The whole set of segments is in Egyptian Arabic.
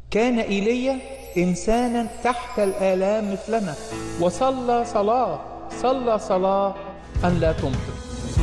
كان ايليا انسانا تحت الالام مثلنا وصلى صلاه صلى صلاه ان لا تمطر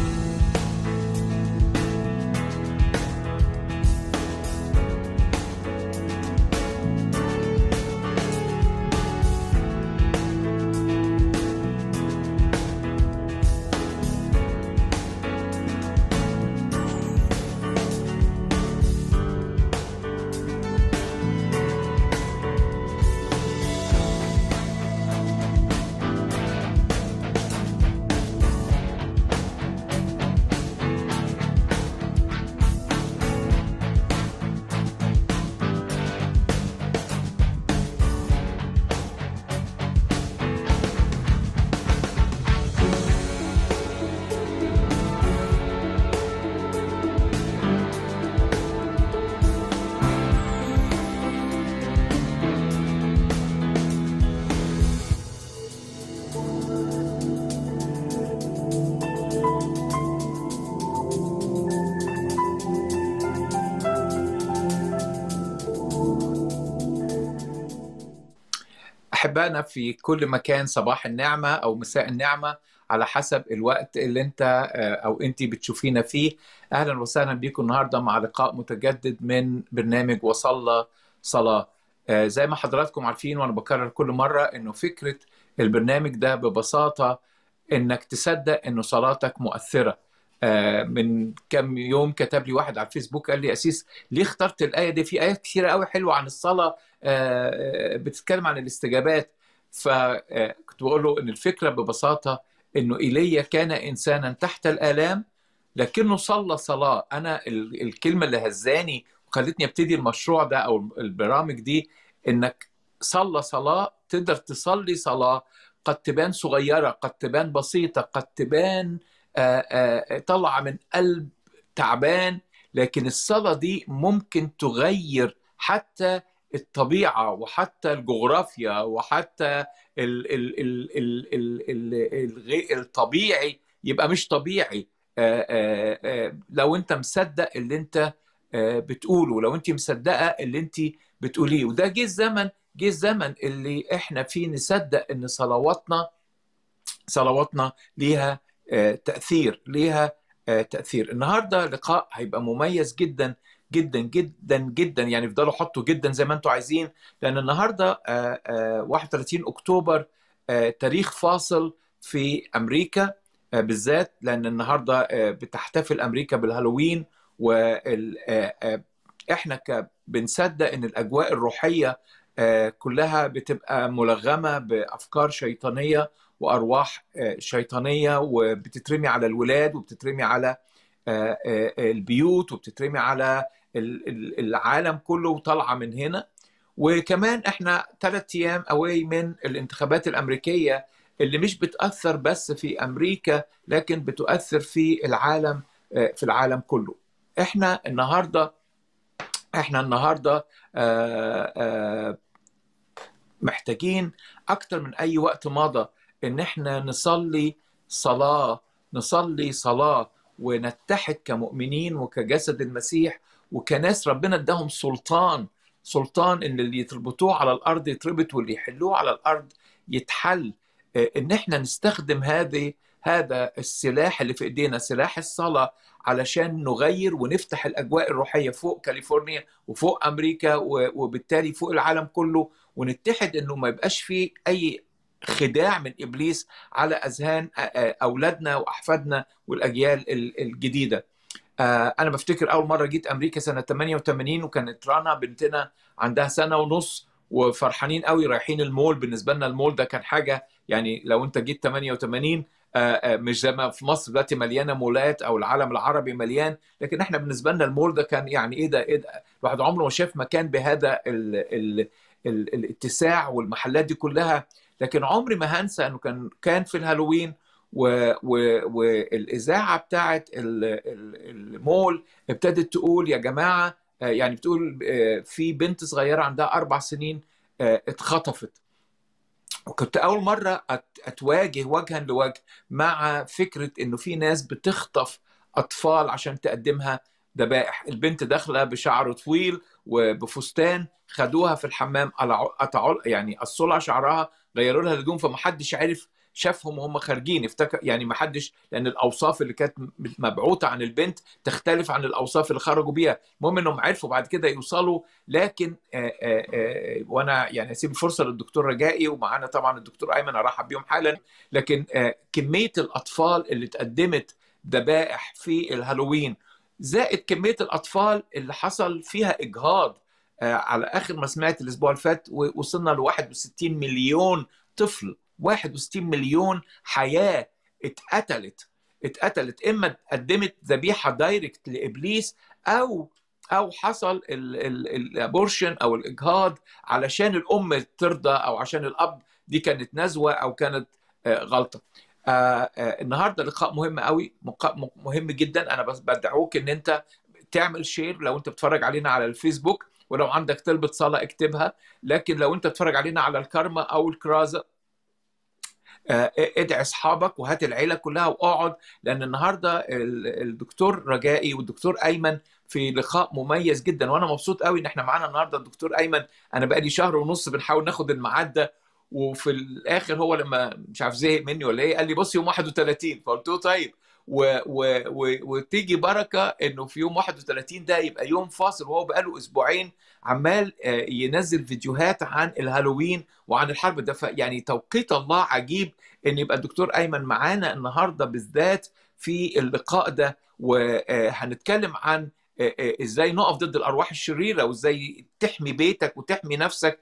احبائنا في كل مكان صباح النعمه او مساء النعمه على حسب الوقت اللي انت او انت بتشوفينا فيه اهلا وسهلا بيكم النهارده مع لقاء متجدد من برنامج وصلى صلاه زي ما حضراتكم عارفين وانا بكرر كل مره انه فكره البرنامج ده ببساطه انك تصدق انه صلاتك مؤثره من كم يوم كتب لي واحد على الفيسبوك قال لي اسيس ليه اخترت الايه دي في ايات كثيره قوي حلوه عن الصلاه بتتكلم عن الاستجابات فكنت بقول له ان الفكره ببساطه انه ايليا كان انسانا تحت الالام لكنه صلى صلاه انا الكلمه اللي هزاني وخلتني ابتدي المشروع ده او البرامج دي انك صلى صلاه تقدر تصلي صلاه قد تبان صغيره قد تبان بسيطه قد تبان طالعه من قلب تعبان لكن الصلاه دي ممكن تغير حتى الطبيعه وحتى الجغرافيا وحتى ال ال ال ال ال ال الطبيعي يبقى مش طبيعي لو انت مصدق اللي انت بتقوله لو انت مصدقه اللي انت بتقوليه وده جه الزمن جه الزمن اللي احنا فيه نصدق ان صلواتنا صلواتنا ليها تاثير ليها تاثير النهارده لقاء هيبقى مميز جدا جدا جدا جدا يعني افضلوا حطوا جدا زي ما انتم عايزين لان النهارده 31 اكتوبر تاريخ فاصل في امريكا بالذات لان النهارده بتحتفل امريكا بالهالوين واحنا بنصدق ان الاجواء الروحيه كلها بتبقى ملغمه بافكار شيطانيه وارواح شيطانيه وبتترمي على الولاد وبتترمي على البيوت وبتترمي على العالم كله وطالعه من هنا وكمان احنا ثلاث ايام اواي من الانتخابات الامريكيه اللي مش بتاثر بس في امريكا لكن بتؤثر في العالم في العالم كله احنا النهارده احنا النهارده محتاجين اكتر من اي وقت مضى ان احنا نصلي صلاه نصلي صلاه ونتحد كمؤمنين وكجسد المسيح وكناس ربنا اداهم سلطان سلطان ان اللي يتربطوه على الارض يتربط واللي يحلوه على الارض يتحل ان احنا نستخدم هذه هذا السلاح اللي في ايدينا سلاح الصلاه علشان نغير ونفتح الاجواء الروحيه فوق كاليفورنيا وفوق امريكا وبالتالي فوق العالم كله ونتحد انه ما يبقاش فيه اي خداع من ابليس على اذهان اولادنا واحفادنا والاجيال الجديده. انا بفتكر اول مره جيت امريكا سنه 88 وكانت رانا بنتنا عندها سنه ونص وفرحانين قوي رايحين المول بالنسبه لنا المول ده كان حاجه يعني لو انت جيت 88 مش زي ما في مصر دلوقتي مليانه مولات او العالم العربي مليان لكن احنا بالنسبه لنا المول ده كان يعني ايه ده ايه ده الواحد عمره ما شاف مكان بهذا ال ال ال الاتساع والمحلات دي كلها لكن عمري ما هنسى انه كان كان في الهالوين والاذاعه بتاعت المول ابتدت تقول يا جماعه يعني بتقول في بنت صغيره عندها اربع سنين اتخطفت وكنت اول مره اتواجه وجها لوجه مع فكره انه في ناس بتخطف اطفال عشان تقدمها ذبائح البنت داخله بشعر طويل وبفستان خدوها في الحمام قطعوا يعني قصوا لها شعرها غيروا لها الهدوم فمحدش عرف شافهم وهم خارجين افتكر يعني ما حدش لان الاوصاف اللي كانت مبعوثه عن البنت تختلف عن الاوصاف اللي خرجوا بيها المهم انهم عرفوا بعد كده يوصلوا لكن آآ آآ وانا يعني اسيب الفرصه للدكتور رجائي ومعانا طبعا الدكتور ايمن ارحب بيهم حالا لكن كميه الاطفال اللي اتقدمت ذبائح في الهالوين زائد كميه الاطفال اللي حصل فيها اجهاض على اخر ما سمعت الاسبوع اللي فات وصلنا ل 61 مليون طفل 61 مليون حياه اتقتلت اتقتلت اما قدمت ذبيحه دايركت لابليس او او حصل الابورشن او الاجهاض علشان الام ترضى او عشان الاب دي كانت نزوه او كانت غلطه آه آه النهارده لقاء مهم قوي مهم جدا انا بس بدعوك ان انت تعمل شير لو انت بتتفرج علينا على الفيسبوك ولو عندك طلبة صلاة اكتبها لكن لو انت بتتفرج علينا على الكارما او الكرازة ادعي اصحابك وهات العيله كلها واقعد لان النهارده الدكتور رجائي والدكتور ايمن في لقاء مميز جدا وانا مبسوط قوي ان احنا معانا النهارده الدكتور ايمن انا بقالي شهر ونص بنحاول ناخد الميعاد ده وفي الاخر هو لما مش عارف زهق مني ولا ايه قال لي بص يوم 31 فقلت له طيب و و و وتيجي بركه انه في يوم 31 ده يبقى يوم فاصل وهو بقاله اسبوعين عمال ينزل فيديوهات عن الهالوين وعن الحرب ده يعني توقيت الله عجيب ان يبقى الدكتور ايمن معانا النهارده بالذات في اللقاء ده وهنتكلم عن ازاي نقف ضد الارواح الشريره وازاي تحمي بيتك وتحمي نفسك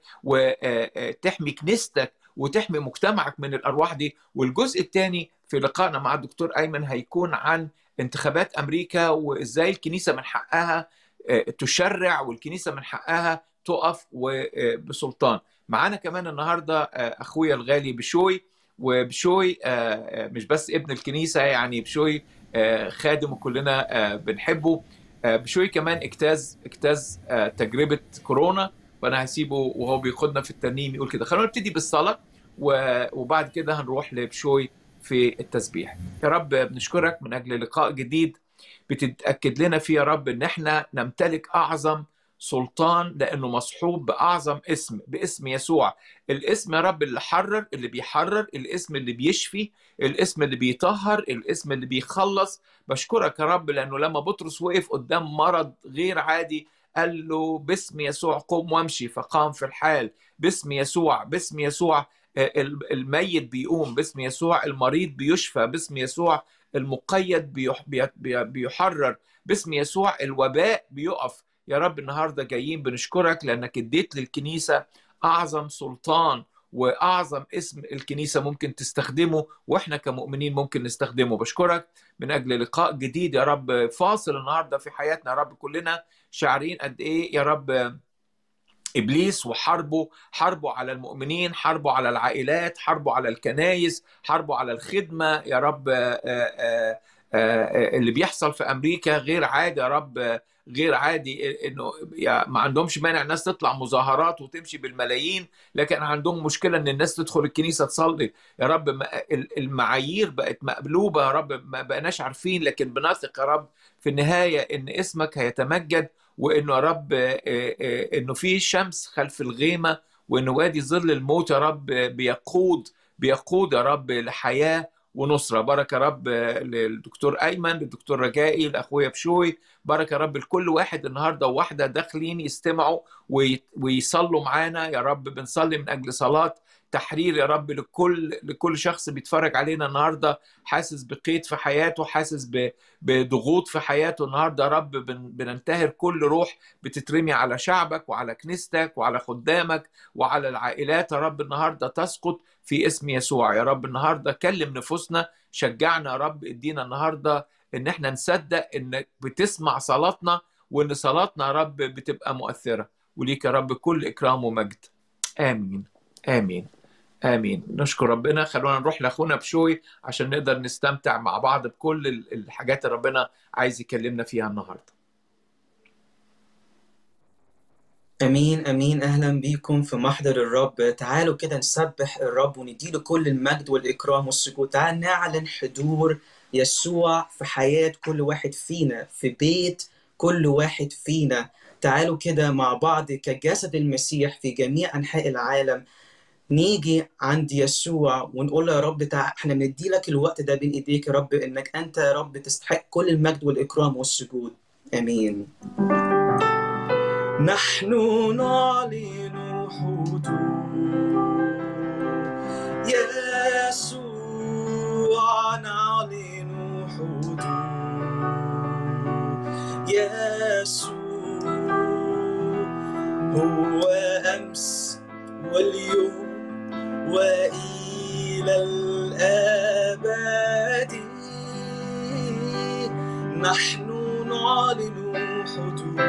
وتحمي كنيستك وتحمي مجتمعك من الارواح دي والجزء الثاني في لقائنا مع الدكتور ايمن هيكون عن انتخابات امريكا وازاي الكنيسه من حقها تشرع والكنيسه من حقها تقف بسلطان معانا كمان النهارده اخويا الغالي بشوي وبشوي مش بس ابن الكنيسه يعني بشوي خادم وكلنا بنحبه بشوي كمان اجتاز اجتاز تجربه كورونا وانا هسيبه وهو بياخدنا في الترنيم يقول كده خلونا نبتدي بالصلاه وبعد كده هنروح لبشوي في التسبيح يا رب بنشكرك من اجل لقاء جديد بتتاكد لنا فيه يا رب ان احنا نمتلك اعظم سلطان لانه مصحوب باعظم اسم باسم يسوع الاسم يا رب اللي حرر اللي بيحرر الاسم اللي بيشفي الاسم اللي بيطهر الاسم اللي بيخلص بشكرك يا رب لانه لما بطرس وقف قدام مرض غير عادي قال له باسم يسوع قم وامشي فقام في الحال باسم يسوع باسم يسوع الميت بيقوم باسم يسوع المريض بيشفى باسم يسوع المقيد بيحرر باسم يسوع الوباء بيقف يا رب النهارده جايين بنشكرك لانك اديت للكنيسه اعظم سلطان واعظم اسم الكنيسه ممكن تستخدمه واحنا كمؤمنين ممكن نستخدمه بشكرك من اجل لقاء جديد يا رب فاصل النهارده في حياتنا يا رب كلنا شاعرين قد ايه يا رب ابليس وحربه حربه على المؤمنين حربه على العائلات حربه على الكنايس حربه على الخدمه يا رب آآ آآ آآ اللي بيحصل في امريكا غير عادي يا رب غير عادي انه ما عندهمش مانع الناس تطلع مظاهرات وتمشي بالملايين لكن عندهم مشكله ان الناس تدخل الكنيسه تصلي يا رب المعايير بقت مقلوبه يا رب ما بقناش عارفين لكن بنثق يا رب في النهايه ان اسمك هيتمجد وانه يا رب انه في شمس خلف الغيمه وان وادي ظل الموت يا رب بيقود بيقود يا رب لحياه ونصره بركه يا رب للدكتور ايمن للدكتور رجائي لاخويا بشوي بركه يا رب لكل واحد النهارده وواحده داخلين يستمعوا ويصلوا معانا يا رب بنصلي من اجل صلاه تحرير يا رب لكل لكل شخص بيتفرج علينا النهارده حاسس بقيد في حياته حاسس بضغوط في حياته النهارده يا رب بننتهر كل روح بتترمي على شعبك وعلى كنيستك وعلى خدامك وعلى العائلات يا رب النهارده تسقط في اسم يسوع يا رب النهارده كلم نفوسنا شجعنا يا رب ادينا النهارده ان احنا نصدق انك بتسمع صلاتنا وان صلاتنا يا رب بتبقى مؤثره وليك يا رب كل اكرام ومجد امين امين امين نشكر ربنا خلونا نروح لاخونا بشوي عشان نقدر نستمتع مع بعض بكل الحاجات اللي ربنا عايز يكلمنا فيها النهارده امين امين اهلا بيكم في محضر الرب تعالوا كده نسبح الرب ونديله كل المجد والاكرام والسجود تعال نعلن حضور يسوع في حياه كل واحد فينا في بيت كل واحد فينا تعالوا كده مع بعض كجسد المسيح في جميع أنحاء العالم نيجي عند يسوع ونقول له يا رب تعال احنا بندي لك الوقت ده بين ايديك يا رب انك انت يا رب تستحق كل المجد والاكرام والسجود امين نحن نعلن حضور يسوع نعلن حضور يسوع هو أمس واليوم وإلى الأبد نحن نعلن حضور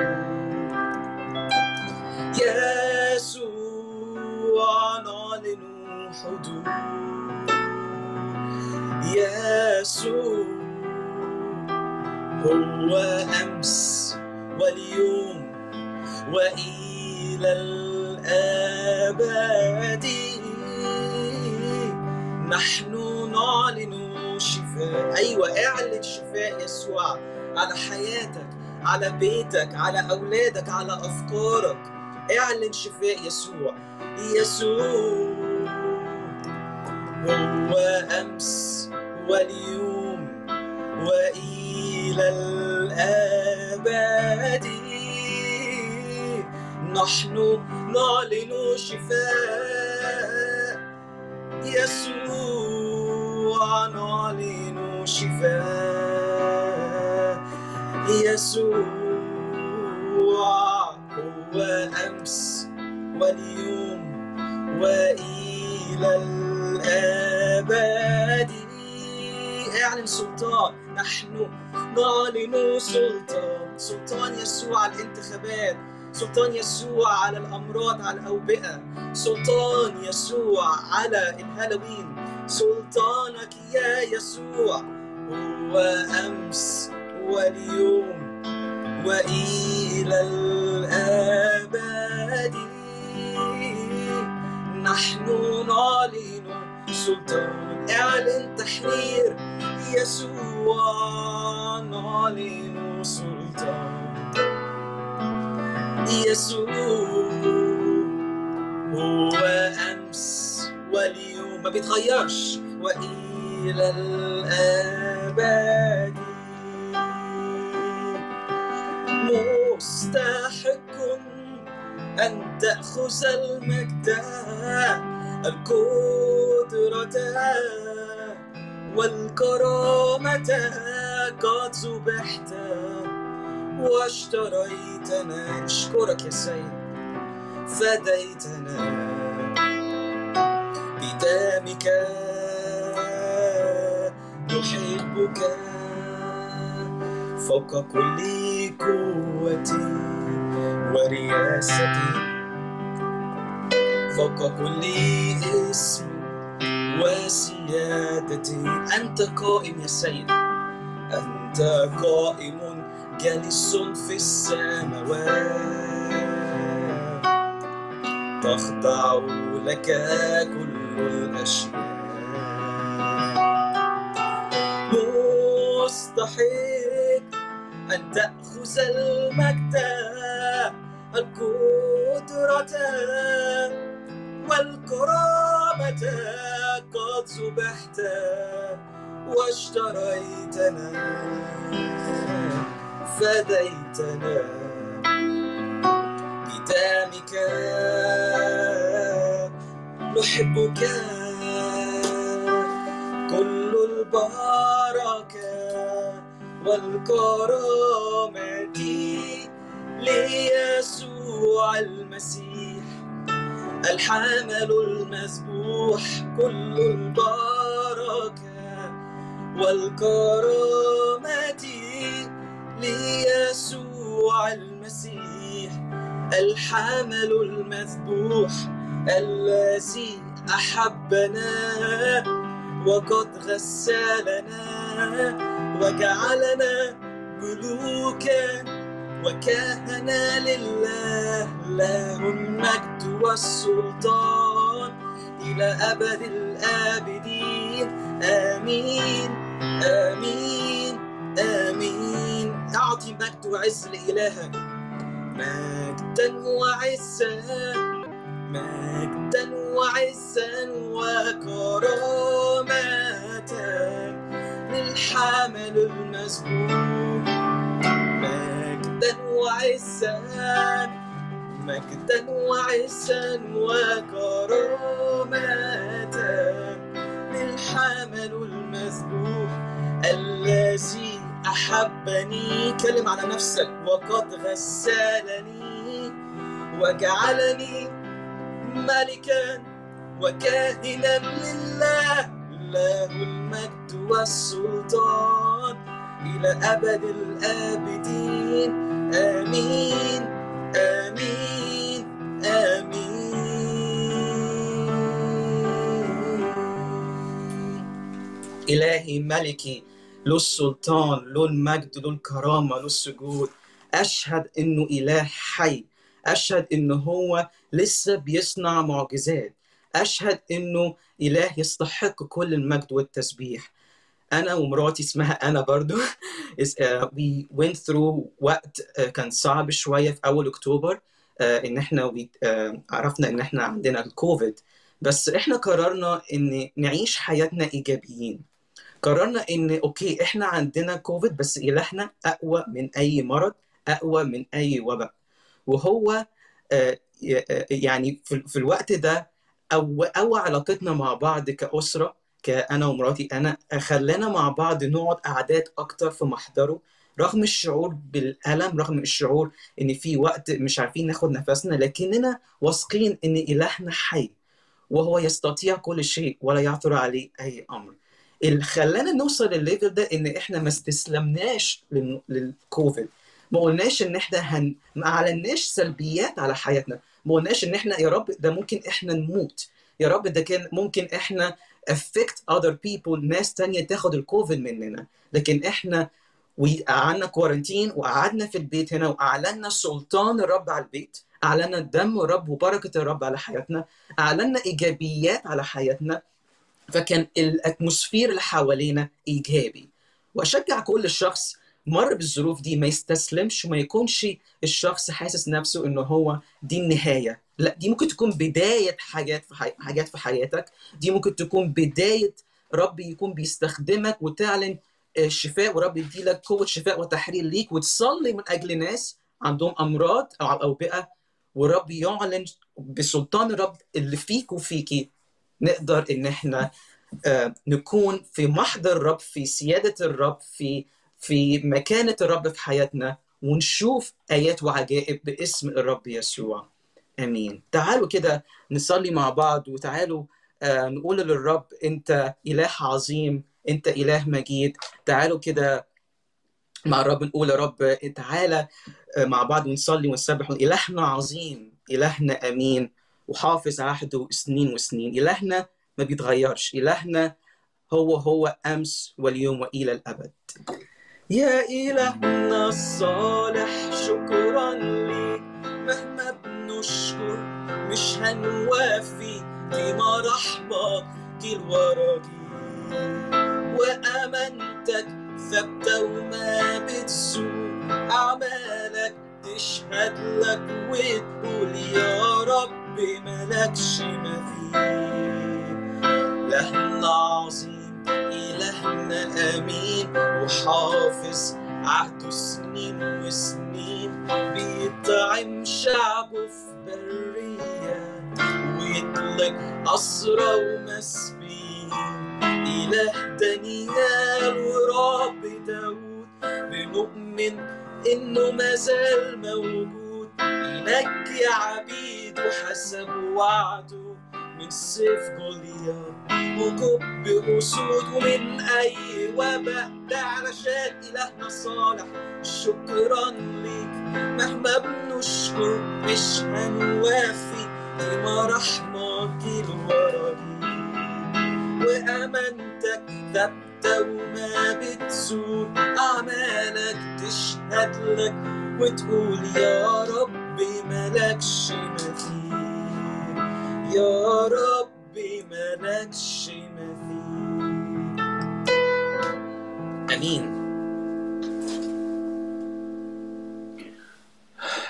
يسوع نعلن حضور يسوع هو أمس واليوم وإلى الأبد نحن نعلن شفاء أيوة اعلن شفاء يسوع على حياتك على بيتك على أولادك على أفكارك اعلن شفاء يسوع يسوع هو أمس واليوم وإلى الأبد نحن نعلن شفاء يسوع نعلن شفاء يسوع هو أمس واليوم وإلى الأبد اعلن سلطان نحن نعلن سلطان سلطان يسوع على الانتخابات سلطان يسوع على الأمراض على الأوبئة سلطان يسوع على الهالوين سلطانك يا يسوع هو أمس واليوم وإلى الأبد نحن نعلن سلطان اعلن تحرير يسوع نعلن سلطان يسوع هو أمس واليوم ما بيتغيرش وإلى الأبد مستحق أن تأخذ المجد القدرة والكرامة قد ذبحت واشتريتنا اشكرك يا سيد فديتنا بدمك نحبك فوق كل قوتي ورياستي فوق كل اسم وسيادتي أنت قائم يا سيد أنت قائم جالس في السماوات تخضع لك كل الأشياء مستحيل أن تأخذ المجد القدرة والكرامة قد ذبحت واشتريتنا فديتنا بدمك نحبك كل البركة والكرامة ليسوع المسيح الحامل المذبوح كل البركة والكرامة ليسوع المسيح الحامل المذبوح الذي أحبنا وقد غسلنا وجعلنا ملوكا وكهنا لله له المجد والسلطان إلى أبد الآبدين آمين آمين آمين اعطي مجد وعز لالهك مجدا وعزا مجدا وعزا وكرامة للحمل المسبوح مجدا وعزا مجدا وعزا وكرامة للحمل المذبوح الذي أحبني كلم على نفسك وقد غسلني وجعلني ملكا وكاهنا لله له المجد والسلطان إلى أبد الآبدين آمين آمين آمين إلهي ملكي له السلطان له المجد له الكرامة له السجود أشهد إنه إله حي أشهد إنه هو لسه بيصنع معجزات أشهد إنه إله يستحق كل المجد والتسبيح أنا ومراتي اسمها أنا برضو is, uh, we went through وقت uh, كان صعب شوية في أول أكتوبر uh, إن إحنا we, uh, عرفنا إن إحنا عندنا الكوفيد بس إحنا قررنا إن نعيش حياتنا إيجابيين قررنا إن أوكي إحنا عندنا كوفيد بس إلهنا أقوى من أي مرض أقوى من أي وباء وهو آه، ي- آه، يعني في في الوقت ده أو أو علاقتنا مع بعض كأسرة كأنا ومراتي أنا خلانا مع بعض نقعد قعدات أكتر في محضره رغم الشعور بالألم رغم الشعور إن في وقت مش عارفين ناخد نفسنا لكننا واثقين إن إلهنا حي وهو يستطيع كل شيء ولا يعثر عليه أي أمر اللي خلانا نوصل للليفل ده إن إحنا ما استسلمناش لل- للكوفيد ما قلناش ان احنا هن... ما اعلناش سلبيات على حياتنا ما قلناش ان احنا يا رب ده ممكن احنا نموت يا رب ده كان ممكن احنا affect other people ناس تانية تاخد الكوفيد مننا لكن احنا وقعدنا كوارنتين وقعدنا في البيت هنا واعلنا سلطان الرب على البيت اعلنا دم الرب وبركه الرب على حياتنا اعلنا ايجابيات على حياتنا فكان الاتموسفير اللي حوالينا ايجابي واشجع كل شخص مر بالظروف دي ما يستسلمش وما يكونش الشخص حاسس نفسه انه هو دي النهايه لا دي ممكن تكون بدايه حاجات في حي... حاجات في حياتك دي ممكن تكون بدايه رب يكون بيستخدمك وتعلن الشفاء ورب يديلك قوه شفاء وتحرير ليك وتصلي من اجل ناس عندهم امراض او اوبئه ورب يعلن بسلطان الرب اللي فيك وفيكي نقدر ان احنا آه، نكون في محضر الرب في سياده الرب في في مكانه الرب في حياتنا ونشوف ايات وعجائب باسم الرب يسوع امين تعالوا كده نصلي مع بعض وتعالوا آه، نقول للرب انت اله عظيم انت اله مجيد تعالوا كده مع الرب نقول يا رب تعالى آه، مع بعض ونصلي ونسبح الهنا عظيم الهنا امين وحافظ عهده سنين وسنين الهنا ما بيتغيرش الهنا هو هو امس واليوم والى الابد يا إلهنا الصالح شكرا ليك مهما بنشكر مش هنوافي دي مراحمك الوراجيل وأمانتك ثابتة وما بتزول أعمالك تشهد لك وتقول يا رب ملكش مثيل إلهنا عظيم إلهنا أمين وحافظ عهده سنين وسنين بيطعم شعبه في برية ويطلق أسرى ومسبين إله دانيال ورب داود بنؤمن إنه مازال موجود ينجي عبيده حسب وعده من سيف جولياث وكب أسود ومن أي وباء ده علشان إلهنا صالح شكرا ليك مهما بنشكر مش هنوافي دي مراحمك الوراجيل وأمانتك ثابتة وما بتزول أعمالك تشهد لك وتقول يا رب ملكش مثيل يا ربي ملكش مثيل امين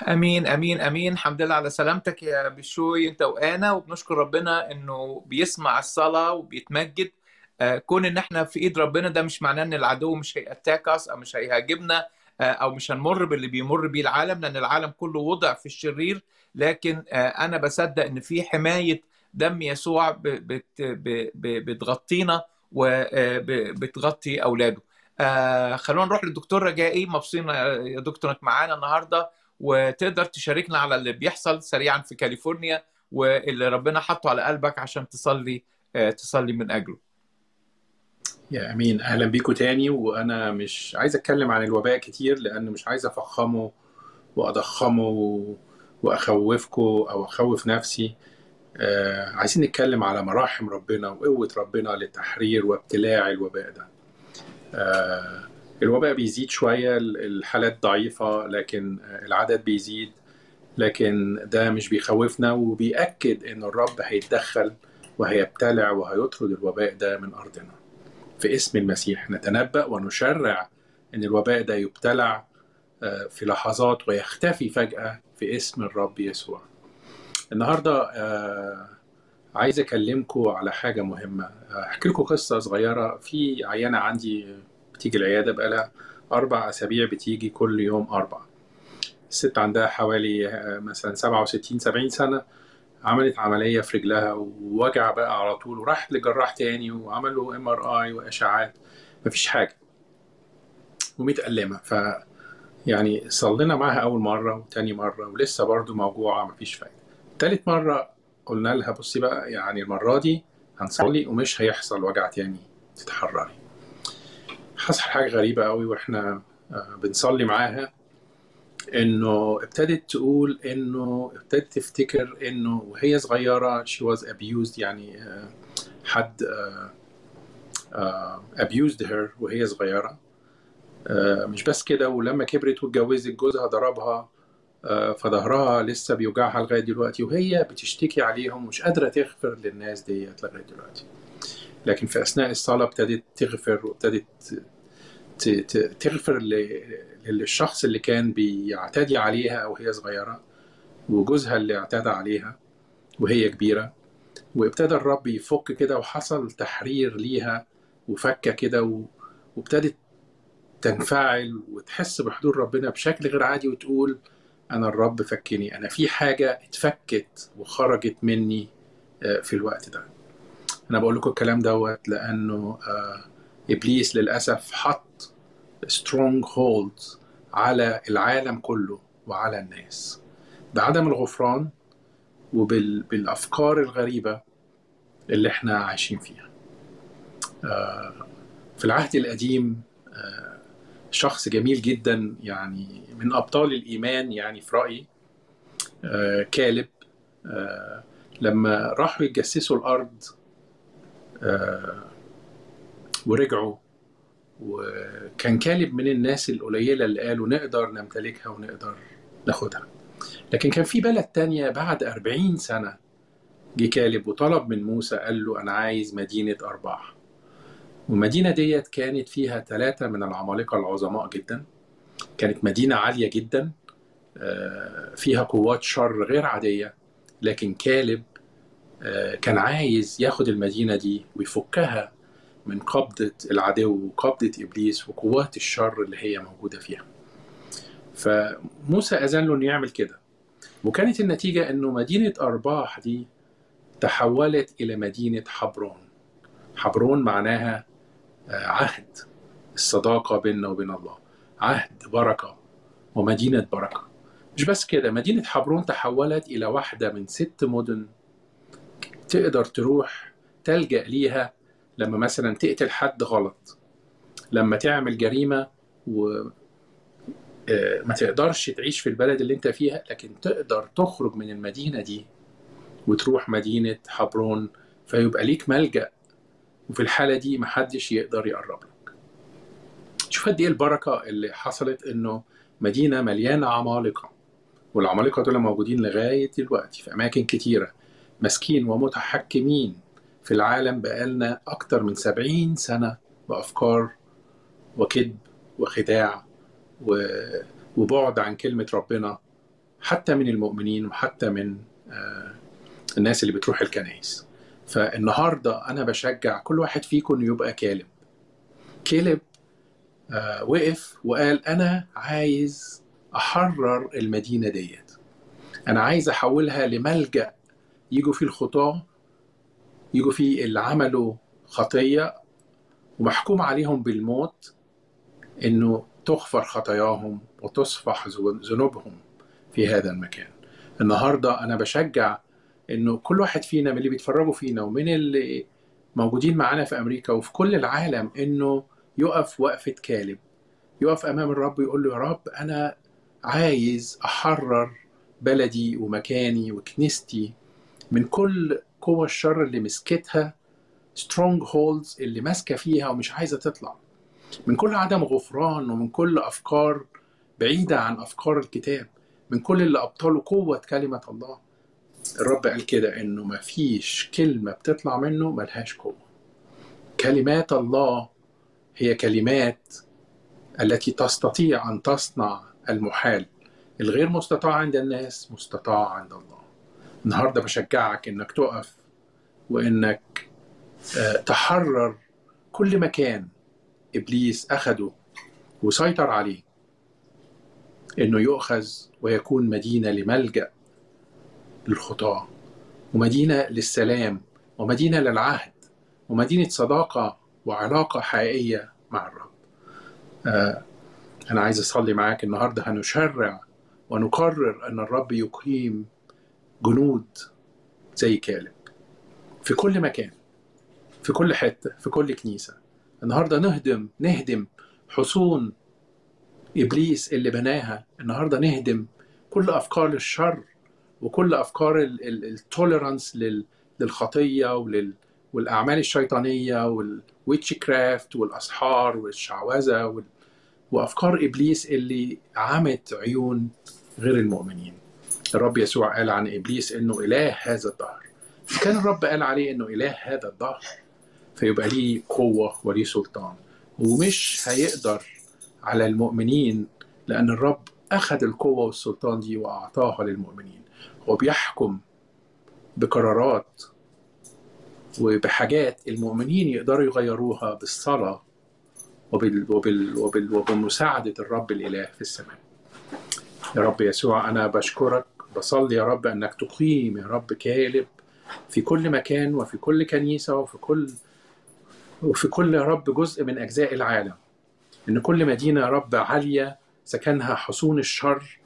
امين امين امين الحمد لله على سلامتك يا بشوي انت وانا وبنشكر ربنا انه بيسمع الصلاه وبيتمجد آه، كون ان احنا في ايد ربنا ده مش معناه ان العدو مش هيأتاكس او مش هيهاجمنا آه، او مش هنمر باللي بيمر بيه العالم لان العالم كله وضع في الشرير لكن آه، انا بصدق ان في حمايه دم يسوع ب- بت- ب- ب- بتغطينا وبتغطي اولاده آه، خلونا نروح للدكتور رجائي مبسوطين يا دكتور انك معانا النهارده وتقدر تشاركنا على اللي بيحصل سريعا في كاليفورنيا واللي ربنا حطه على قلبك عشان تصلي آه، تصلي من اجله يا امين اهلا بيكم تاني وانا مش عايز اتكلم عن الوباء كتير لان مش عايز افخمه واضخمه واخوفكم او اخوف نفسي آه عايزين نتكلم على مراحم ربنا وقوة ربنا لتحرير وابتلاع الوباء ده آه الوباء بيزيد شوية الحالات ضعيفة لكن آه، العدد بيزيد لكن ده مش بيخوفنا وبيأكد ان الرب هيتدخل وهيبتلع وهيطرد الوباء ده من ارضنا في اسم المسيح نتنبأ ونشرع ان الوباء ده يبتلع آه، في لحظات ويختفي فجأة في اسم الرب يسوع النهارده آه، عايز اكلمكم على حاجه مهمه آه، احكي لكم قصه صغيره في عيانه عندي بتيجي العياده بقالها اربع اسابيع بتيجي كل يوم اربع الست عندها حوالي آه، مثلا 67 70 سنه عملت عمليه في رجلها ووجع بقى على طول وراحت لجراح تاني وعملوا ام ار اي واشعاعات مفيش حاجه ومتألمه ف يعني صلينا معاها اول مره وتاني مره ولسه برضو موجوعه مفيش فايده تالت مره قلنا لها بصي بقى يعني المره دي هنصلي ومش هيحصل وجع تاني تتحرري حصل حاجه غريبه قوي واحنا آه، بنصلي معاها انه ابتدت تقول انه ابتدت تفتكر انه وهي صغيره she was abused يعني آه، حد آه، آه، abused her وهي صغيره آه، مش بس كده ولما كبرت واتجوزت جوزها ضربها آه، فظهرها لسه بيوجعها لغايه دلوقتي وهي بتشتكي عليهم ومش قادره تغفر للناس ديت لغايه دلوقتي لكن في اثناء الصلاه ابتدت تغفر وابتدت ت- ت- تغفر ل- للشخص اللي كان بيعتدي عليها وهي صغيره وجوزها اللي اعتدى عليها وهي كبيره وابتدى الرب يفك كده وحصل تحرير ليها وفكه كده و- وابتدت تنفعل وتحس بحضور ربنا بشكل غير عادي وتقول انا الرب فكني انا في حاجه اتفكت وخرجت مني آه، في الوقت ده انا بقول لكم الكلام دوت لانه آه، ابليس للاسف حط سترونج هولد على العالم كله وعلى الناس بعدم الغفران وبالافكار الغريبه اللي احنا عايشين فيها آه، في العهد القديم آه، شخص جميل جدا يعني من ابطال الايمان يعني في رايي آه، كالب آه، لما راحوا يتجسسوا الارض آه، ورجعوا وكان كالب من الناس القليله اللي قالوا نقدر نمتلكها ونقدر ناخدها لكن كان في بلد تانية بعد أربعين سنة جه كالب وطلب من موسى قال له أنا عايز مدينة أرباح والمدينة ديت كانت فيها ثلاثة من العمالقة العظماء جدا كانت مدينة عالية جدا آه، فيها قوات شر غير عادية لكن كالب آه، كان عايز ياخد المدينة دي ويفكها من قبضة العدو وقبضة إبليس وقوات الشر اللي هي موجودة فيها فموسى أذن له إنه يعمل كده وكانت النتيجة إنه مدينة أرباح دي تحولت إلى مدينة حبرون حبرون معناها آه، عهد الصداقة بيننا وبين الله عهد بركة ومدينة بركة مش بس كده مدينة حبرون تحولت إلى واحدة من ست مدن تقدر تروح تلجأ ليها لما مثلا تقتل حد غلط لما تعمل جريمة و آه، ما تقدرش تعيش في البلد اللي انت فيها لكن تقدر تخرج من المدينة دي وتروح مدينة حبرون فيبقى ليك ملجأ وفي الحالة دي محدش يقدر يقرب لك شوف قد ايه البركة اللي حصلت انه مدينة مليانة عمالقة والعمالقة دول موجودين لغاية دلوقتي في أماكن كتيرة ماسكين ومتحكمين في العالم بقالنا أكتر من سبعين سنة بأفكار وكذب وخداع و- وبعد عن كلمة ربنا حتى من المؤمنين وحتى من آه، الناس اللي بتروح الكنائس فالنهارده انا بشجع كل واحد فيكم انه يبقى كالب كالب آه، وقف وقال انا عايز احرر المدينه ديت انا عايز احولها لملجا يجوا فيه الخطاه يجوا فيه اللي عملوا خطيه ومحكوم عليهم بالموت انه تغفر خطاياهم وتصفح ذنوبهم في هذا المكان النهارده انا بشجع انه كل واحد فينا من اللي بيتفرجوا فينا ومن اللي موجودين معانا في امريكا وفي كل العالم انه يقف وقفه كالب يقف امام الرب ويقول له يا رب انا عايز احرر بلدي ومكاني وكنيستي من كل قوى الشر اللي مسكتها سترونج هولدز اللي ماسكه فيها ومش عايزه تطلع من كل عدم غفران ومن كل افكار بعيده عن افكار الكتاب من كل اللي ابطلوا قوه كلمه الله الرب قال كده انه ما فيش كلمه بتطلع منه ملهاش قوه كلمات الله هي كلمات التي تستطيع ان تصنع المحال الغير مستطاع عند الناس مستطاع عند الله النهارده بشجعك انك تقف وانك آه، تحرر كل مكان ابليس اخده وسيطر عليه انه يؤخذ ويكون مدينه لملجا للخطاه ومدينه للسلام ومدينه للعهد ومدينه صداقه وعلاقه حقيقيه مع الرب آه انا عايز اصلي معاك النهارده هنشرع ونقرر ان الرب يقيم جنود زي كالب في كل مكان في كل حته في كل كنيسه النهارده نهدم نهدم حصون ابليس اللي بناها النهارده نهدم كل افكار الشر وكل افكار التوليرانس للخطيه ولل والاعمال الشيطانيه والويتش كرافت والاسحار والشعوذه وال... وافكار ابليس اللي عمت عيون غير المؤمنين الرب يسوع قال عن ابليس انه اله هذا الدهر كان الرب قال عليه انه اله هذا الدهر فيبقى ليه قوه وليه سلطان ومش هيقدر على المؤمنين لان الرب اخذ القوه والسلطان دي واعطاها للمؤمنين هو بيحكم بقرارات وبحاجات المؤمنين يقدروا يغيروها بالصلاه وبال وبال وبال وبمساعده الرب الاله في السماء يا رب يسوع انا بشكرك بصلي يا رب انك تقيم يا رب كالب في كل مكان وفي كل كنيسه وفي كل وفي كل يا رب جزء من اجزاء العالم ان كل مدينه يا رب عاليه سكنها حصون الشر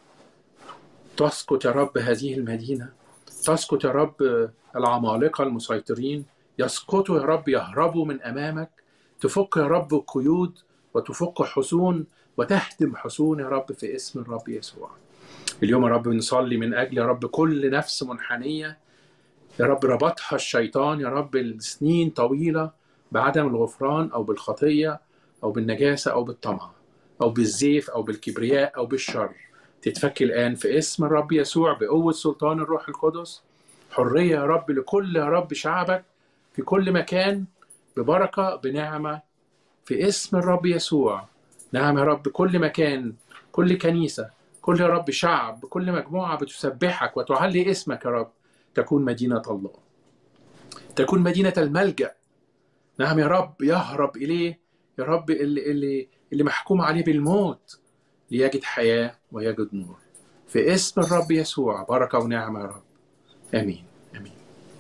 تسقط يا رب هذه المدينه تسقط يا رب العمالقه المسيطرين يسقطوا يا رب يهربوا من امامك تفك يا رب قيود وتفك حصون وتهدم حصون يا رب في اسم الرب يسوع اليوم يا رب بنصلي من اجل يا رب كل نفس منحنيه يا رب ربطها الشيطان يا رب لسنين طويله بعدم الغفران او بالخطيه او بالنجاسه او بالطمع او بالزيف او بالكبرياء او بالشر تتفك الان في اسم الرب يسوع بقوه سلطان الروح القدس حريه يا رب لكل يا رب شعبك في كل مكان ببركه بنعمه في اسم الرب يسوع نعم يا رب كل مكان كل كنيسه كل يا رب شعب كل مجموعه بتسبحك وتعلي اسمك يا رب تكون مدينه الله تكون مدينه الملجا نعم يا رب يهرب اليه يا رب اللي اللي اللي محكوم عليه بالموت ليجد حياه ويجد نور في اسم الرب يسوع بركه ونعمه يا رب امين امين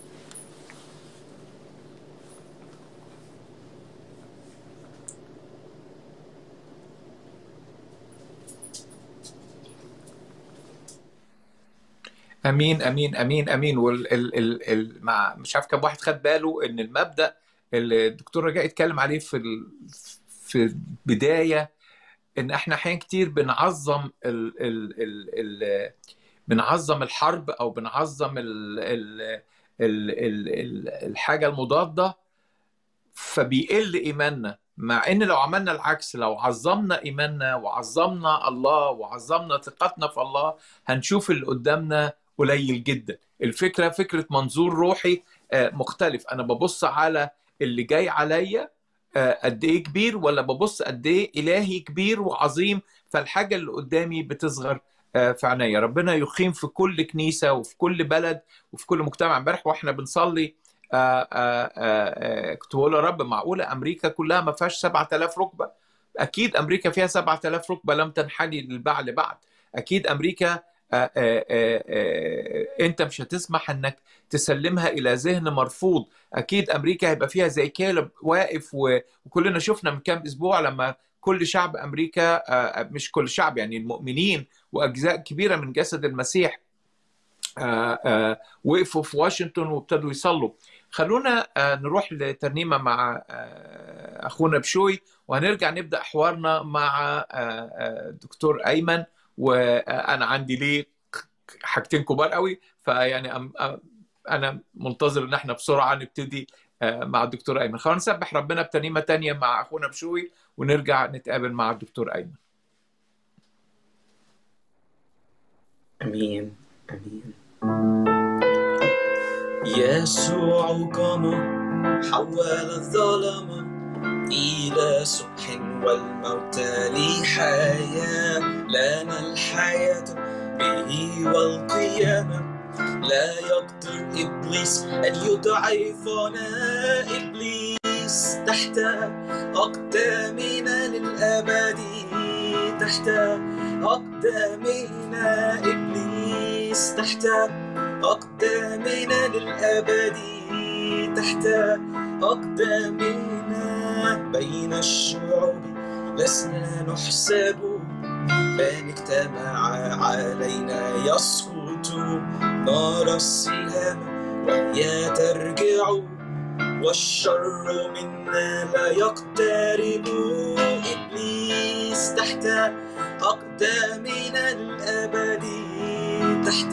امين امين امين امين وال ال ال ال مع مش عارف كم واحد خد باله ان المبدا اللي الدكتور رجاء اتكلم عليه في ال في البدايه ان احنا احيانا كتير بنعظم ال ال ال ال بنعظم الحرب او بنعظم ال ال ال ال ال الحاجه المضاده فبيقل ايماننا مع ان لو عملنا العكس لو عظمنا ايماننا وعظمنا الله وعظمنا ثقتنا في الله هنشوف اللي قدامنا قليل جدا الفكره فكره منظور روحي مختلف انا ببص على اللي جاي عليا قد ايه كبير ولا ببص قد ايه الهي كبير وعظيم فالحاجه اللي قدامي بتصغر في عينيا ربنا يقيم في كل كنيسه وفي كل بلد وفي كل مجتمع امبارح واحنا بنصلي آآ آآ كنت بقول يا رب معقوله امريكا كلها ما فيهاش 7000 ركبه اكيد امريكا فيها 7000 ركبه لم تنحني للبعل بعد اكيد امريكا آآ انت مش هتسمح انك تسلمها الى ذهن مرفوض اكيد امريكا هيبقى فيها زي كالب واقف وكلنا شفنا من كام اسبوع لما كل شعب امريكا مش كل شعب يعني المؤمنين واجزاء كبيره من جسد المسيح وقفوا في واشنطن وابتدوا يصلوا خلونا نروح لترنيمه مع اخونا بشوي وهنرجع نبدا حوارنا مع دكتور ايمن وانا عندي ليه حاجتين كبار قوي فيعني انا منتظر ان احنا بسرعه نبتدي مع الدكتور ايمن خلينا نسبح ربنا بترنيمه تانية مع اخونا بشوي ونرجع نتقابل مع الدكتور ايمن امين امين يسوع قام حول الظلام إلى سبح والموت لحياة لنا الحياة به والقيامة لا يقدر إبليس أن يضعفنا إبليس تحت أقدامنا للأبد تحت أقدامنا إبليس تحت أقدامنا للأبد تحت أقدامنا بين الشعوب لسنا نحسب من اجتمع علينا يسقط نار السهام وهي ترجع والشر منا لا يقترب إبليس تحت أقدامنا الأبد تحت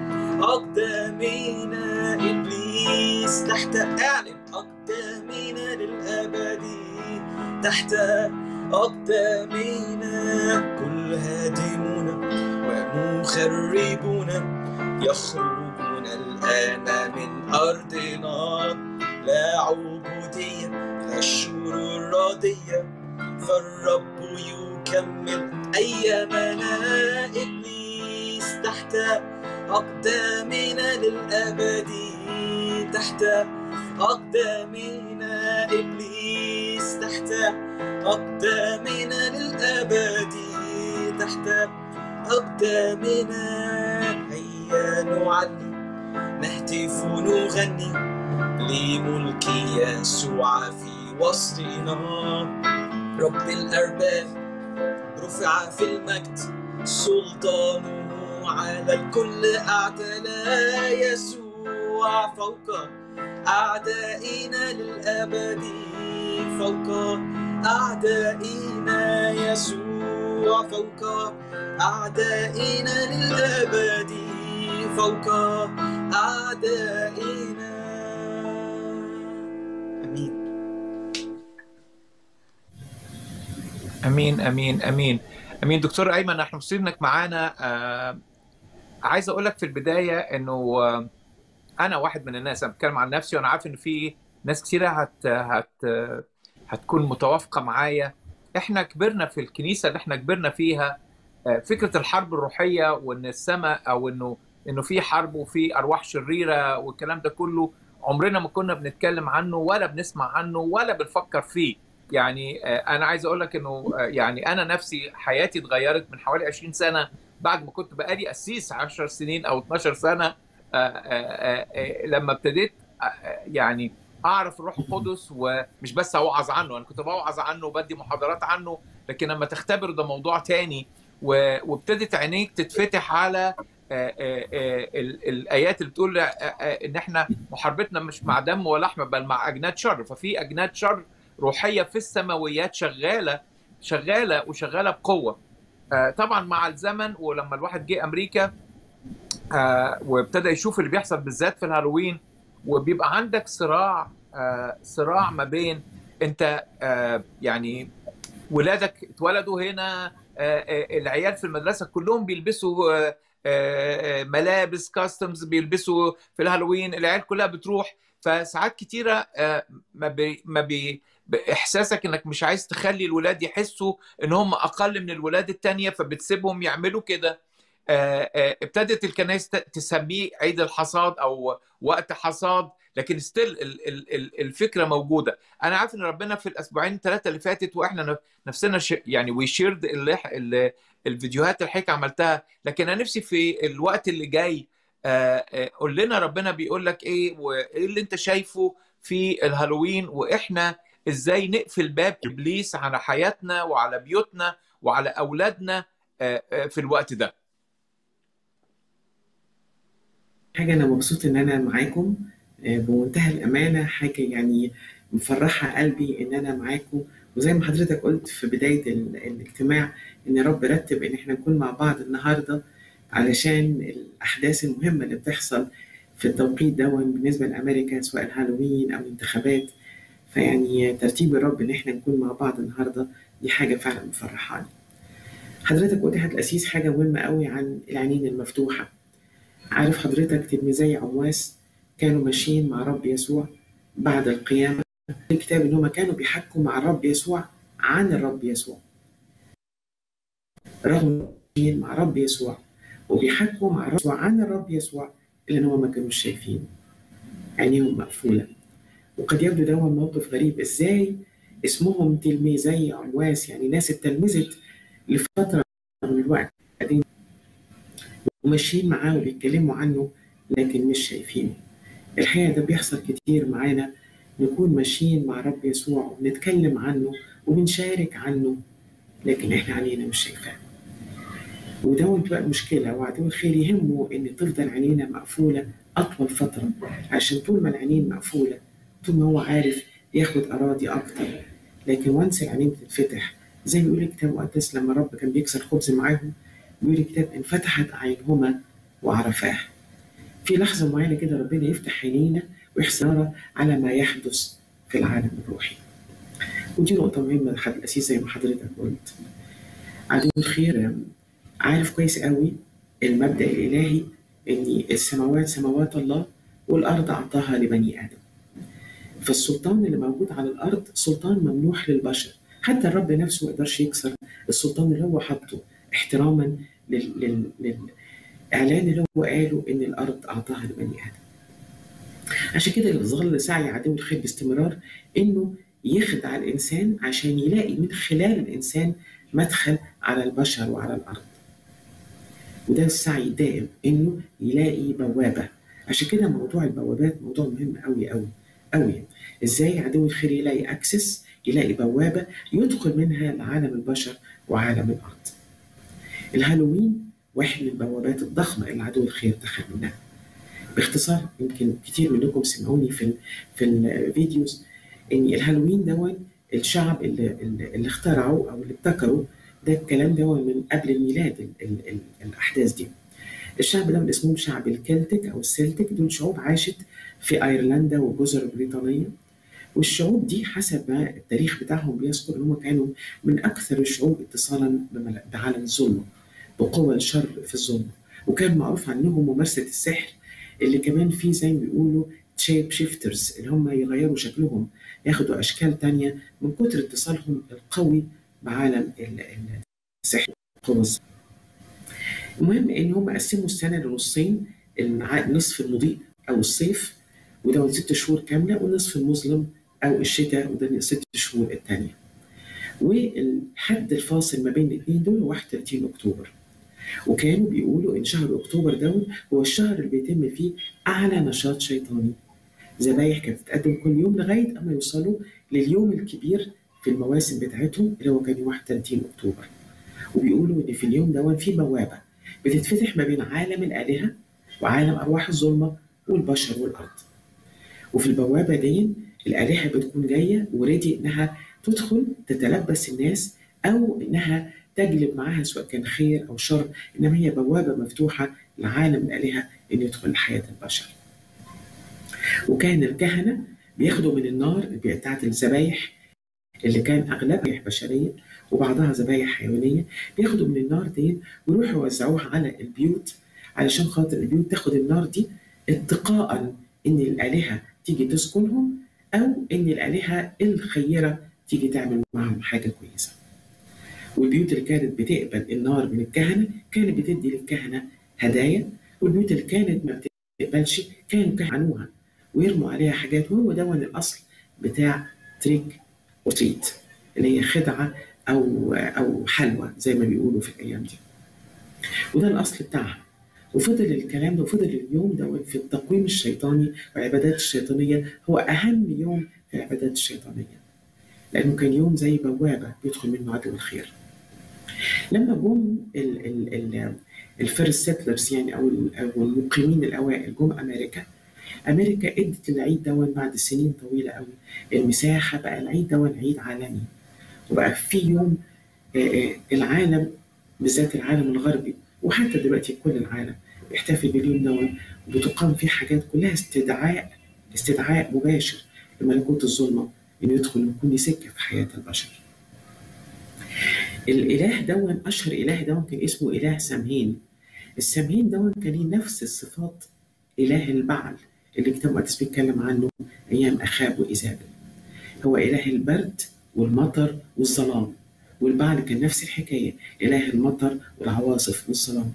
أقدامنا إبليس تحت أعلن أقدامنا للأبد تحت أقدامنا كل هادمون ومخربون يخرجون الآن من أرضنا لا عبودية لا شرور راضية فالرب يكمل أيامنا إبليس تحت أقدامنا للأبد تحت أقدامنا إبليس تحت أقدامنا للأبد تحت أقدامنا هيا نعلي نهتف نغني لملك يسوع في وسطنا رب الأرباب رفع في المجد سلطانه على الكل أعتلى يسوع فوق أعدائنا للأبد فوق أعدائنا يسوع فوق أعدائنا للأبد فوق أعدائنا أمين امين امين امين امين دكتور ايمن احنا مبسوطين انك معانا آه عايز اقول لك في البدايه انه آه انا واحد من الناس انا بتكلم عن نفسي وانا عارف ان في ناس كثيره هت هت هتكون متوافقه معايا احنا كبرنا في الكنيسه اللي احنا كبرنا فيها آه فكره الحرب الروحيه وان السماء او انه انه في حرب وفي ارواح شريره والكلام ده كله عمرنا ما كنا بنتكلم عنه ولا بنسمع عنه ولا بنفكر فيه يعني انا عايز اقول لك انه يعني انا نفسي حياتي اتغيرت من حوالي 20 سنه بعد ما كنت بقالي قسيس 10 سنين او 12 سنه لما ابتديت يعني اعرف الروح القدس ومش بس اوعظ عنه انا كنت بوعظ عنه وبدي محاضرات عنه لكن لما تختبر ده موضوع تاني وابتدت عينيك تتفتح على الايات اللي بتقول ان احنا محاربتنا مش مع دم ولحم بل مع اجناد شر ففي اجناد شر روحيه في السماويات شغاله شغاله وشغاله بقوه طبعا مع الزمن ولما الواحد جه امريكا وابتدى يشوف اللي بيحصل بالذات في الهالوين وبيبقى عندك صراع صراع ما بين انت يعني ولادك اتولدوا هنا العيال في المدرسه كلهم بيلبسوا ملابس كاستمز بيلبسوا في الهالوين العيال كلها بتروح فساعات كتيره ما بي ما بي احساسك انك مش عايز تخلي الولاد يحسوا ان هم اقل من الولاد التانية فبتسيبهم يعملوا كده آه، آه، ابتدت الكنائس ت- تسميه عيد الحصاد او وقت حصاد لكن ستيل الفكره موجوده انا عارف ان ربنا في الاسبوعين ثلاثه اللي فاتت واحنا نف- نفسنا ش- يعني ويشيرد الفيديوهات اللي حضرتك عملتها لكن انا نفسي في الوقت اللي جاي آه، آه، قول لنا ربنا بيقول لك ايه وايه اللي انت شايفه في الهالوين واحنا ازاي نقفل باب ابليس على حياتنا وعلى بيوتنا وعلى اولادنا آه، آه، في الوقت ده حاجة أنا مبسوط إن أنا معاكم آه، بمنتهى الأمانة حاجة يعني مفرحة قلبي إن أنا معاكم وزي ما حضرتك قلت في بداية ال- الاجتماع إن رب رتب إن إحنا نكون مع بعض النهاردة علشان الأحداث المهمة اللي بتحصل في التوقيت ده بالنسبة لأمريكا سواء الهالوين أو الانتخابات فيعني ترتيب الرب إن إحنا نكون مع بعض النهاردة دي حاجة فعلا مفرحاني حضرتك قلت يا الأسيس حاجة مهمة قوي عن العينين المفتوحة عارف حضرتك تلميذي عواس كانوا ماشيين مع رب يسوع بعد القيامة الكتاب إن هم كانوا بيحكوا مع الرب يسوع عن الرب يسوع رغم ماشيين مع رب يسوع وبيحكوا مع الرب يسوع عن الرب يسوع إلا إن هم ما كانوش شايفينه عينيهم مقفولة وقد يبدو ده موقف غريب إزاي اسمهم تلميذي عواس يعني ناس اتلمذت لفترة من الوقت بعدين وماشيين معاه وبيتكلموا عنه لكن مش شايفينه الحقيقة ده بيحصل كتير معانا نكون ماشيين مع رب يسوع وبنتكلم عنه وبنشارك عنه لكن احنا عينينا مش شايفاه وده بتبقى المشكلة وعدو الخير يهمه ان تفضل عينينا مقفولة أطول فترة عشان طول ما العينين مقفولة طول ما هو عارف ياخد أراضي أكتر لكن وانس العينين بتتفتح زي ما بيقول الكتاب المقدس لما الرب كان بيكسر خبز معاهم بيقول الكتاب انفتحت أعينهما وعرفاه في لحظة معينة كده ربنا يفتح عينينا ويحصل نرى على ما يحدث في العالم الروحي ودي نقطة مهمة لحد الأسيس زي ما حضرتك قلت عدو الخير عارف كويس قوي المبدأ الإلهي إن السماوات سماوات الله والأرض أعطاها لبني آدم فالسلطان اللي موجود على الأرض سلطان ممنوح للبشر حتى الرب نفسه ما يقدرش يكسر السلطان اللي هو حاطه احتراما لل... لل... للإعلان اللي هو قاله إن الأرض أعطاها لبني آدم عشان كده ظل سعي عدو الخير باستمرار إنه يخدع الإنسان عشان يلاقي من خلال الإنسان مدخل على البشر وعلى الأرض وده السعي الدائم إنه يلاقي بوابة عشان كده موضوع البوابات موضوع مهم قوي قوي قوي إزاي عدو الخير يلاقي أكسس يلاقي بوابة يدخل منها لعالم البشر وعالم الأرض الهالوين واحد من البوابات الضخمة اللي عدو الخير دخل منها باختصار يمكن كتير منكم سمعوني في ال في الفيديوز ان الهالوين دون الشعب اللي, اللي اخترعوا او اللي ابتكروا ده الكلام ده من قبل الميلاد ال ال ال الاحداث دي الشعب ده اسمهم شعب الكلتك او السلتك دول شعوب عاشت في ايرلندا والجزر البريطانيه والشعوب دي حسب ما التاريخ بتاعهم بيذكر ان هم كانوا من اكثر الشعوب اتصالا بعالم الظلمه بقوى الشر في الظلمه وكان معروف عنهم ممارسه السحر اللي كمان في زي ما بيقولوا شيب شيفترز اللي هم يغيروا شكلهم ياخدوا اشكال تانية من كتر اتصالهم القوي بعالم السحر المهم ان هم قسموا السنه لنصين النصف المضيء او الصيف وده ست شهور كامله والنصف المظلم او الشتاء وده ست شهور الثانيه والحد الفاصل ما بين الاثنين دول هو 31 اكتوبر وكانوا بيقولوا ان شهر اكتوبر ده هو الشهر اللي بيتم فيه اعلى نشاط شيطاني ذبايح كانت بتتقدم كل يوم لغايه اما يوصلوا لليوم الكبير في المواسم بتاعتهم اللي هو كان يوم 31 اكتوبر وبيقولوا ان في اليوم ده في بوابه بتتفتح ما بين عالم الالهه وعالم ارواح الظلمه والبشر والارض وفي البوابه دي الالهه بتكون جايه وريدي انها تدخل تتلبس الناس او انها تجلب معاها سواء كان خير او شر انما هي بوابه مفتوحه لعالم الالهه ان يدخل لحياه البشر. وكان الكهنه بياخدوا من النار بتاعت الذبايح اللي كان اغلبها بشريه وبعضها ذبايح حيوانيه بياخدوا من النار دي ويروحوا يوزعوها على البيوت علشان خاطر البيوت تاخد النار دي اتقاء ان الالهه تيجي تسكنهم او ان الالهه الخيره تيجي تعمل معهم حاجه كويسه. والبيوت اللي كانت بتقبل النار من الكهنة كانت بتدي للكهنة هدايا والبيوت اللي كانت ما بتقبلش كانوا كهنوها ويرموا عليها حاجات وهو دون الأصل بتاع تريك وتريت اللي هي خدعة أو أو حلوى زي ما بيقولوا في الأيام دي وده الأصل بتاعها وفضل الكلام ده وفضل اليوم ده في التقويم الشيطاني والعبادات الشيطانية هو أهم يوم في العبادات الشيطانية لأنه كان يوم زي بوابة يدخل منه عدو الخير لما جم ال ال ال الفيرست سيتلرز يعني أو أو المقيمين الأوائل جم أمريكا أمريكا ادت العيد دون بعد سنين طويلة قوي المساحة بقى العيد دون عيد عالمي وبقى في يوم العالم بالذات العالم الغربي وحتى دلوقتي كل العالم بيحتفل باليوم دون وبتقام فيه حاجات كلها استدعاء استدعاء مباشر لملكوت الظلمة إنه يدخل ويكون ليه سكة في حياة البشر. الإله دون أشهر إله دون كان اسمه إله سمهين. السمهين دون كان ليه نفس الصفات إله البعل اللي الكتاب المقدس بيتكلم عنه أيام أخاب وإيزابل. هو إله البرد والمطر والظلام. والبعل كان نفس الحكاية إله المطر والعواصف والظلام.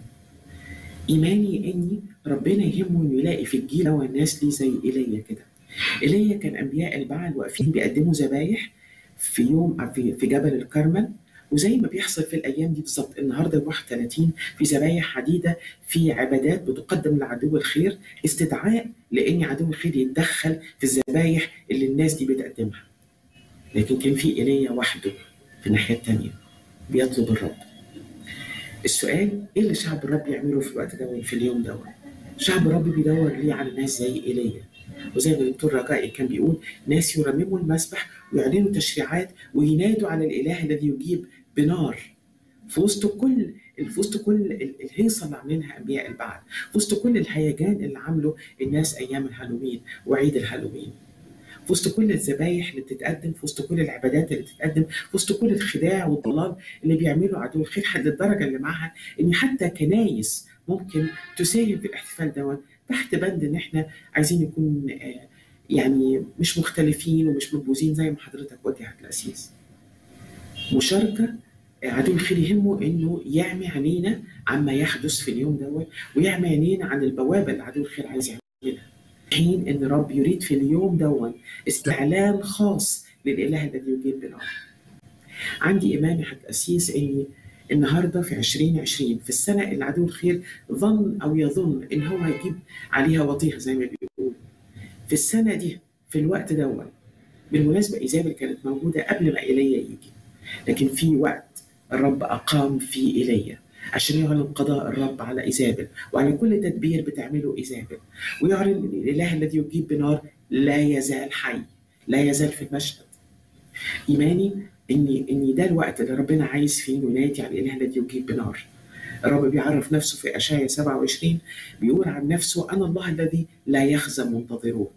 إيماني إني ربنا يهمه إنه يلاقي في الجيل ده ناس ليه زي إيليا كده. ايليا كان انبياء البعل واقفين بيقدموا ذبايح في يوم في, في جبل الكرمل وزي ما بيحصل في الايام دي بالظبط النهارده 31 في ذبايح عديده في عبادات بتقدم لعدو الخير استدعاء لان عدو الخير يتدخل في الذبايح اللي الناس دي بتقدمها لكن كان في ايليا وحده في الناحيه الثانيه بيطلب الرب السؤال ايه اللي شعب الرب يعمله في الوقت ده في اليوم ده شعب الرب بيدور ليه على ناس زي ايليا وزي ما الدكتور رجائي كان بيقول ناس يرمموا المسبح ويعلنوا تشريعات وينادوا على الاله الذي يجيب بنار في وسط كل في وسط كل الهيصه اللي عاملينها انبياء البعل في وسط كل الهيجان اللي عامله الناس ايام الهالوين وعيد الهالوين في وسط كل الذبايح اللي بتتقدم في وسط كل العبادات اللي بتتقدم في وسط كل الخداع والضلال اللي بيعمله عدو الخير حد الدرجه اللي معاها ان حتى كنايس ممكن تساهم في الاحتفال دوت تحت بند ان احنا عايزين نكون يعني مش مختلفين ومش منبوذين زي ما حضرتك وجهت الاسيس. مشاركه عدو الخير يهمه انه يعمي عينينا عما يحدث في اليوم دوت ويعمي عينينا عن البوابه اللي عدو الخير عايز يعملها. حين ان الرب يريد في اليوم دوت استعلان خاص للاله الذي يجيب بالامر. عندي ايمان يا حاج اسيس اني النهارده في 2020 في السنه اللي عدو الخير ظن او يظن ان هو هيجيب عليها وطيها زي ما بيقولوا في السنه دي في الوقت دوت بالمناسبه ايزابل كانت موجوده قبل ما ايليا يجي لكن في وقت الرب اقام فيه ايليا عشان يعلن قضاء الرب على ايزابل وعلى كل تدبير بتعمله ايزابل ويعلن ان الاله الذي يجيب بنار لا يزال حي لا يزال في المشهد ايماني ان ان ده الوقت اللي ربنا عايز فيه ينادي على الاله الذي يجيب بنار. الرب بيعرف نفسه في اشعيا 27 بيقول عن نفسه انا الله الذي لا يخزى منتظروه.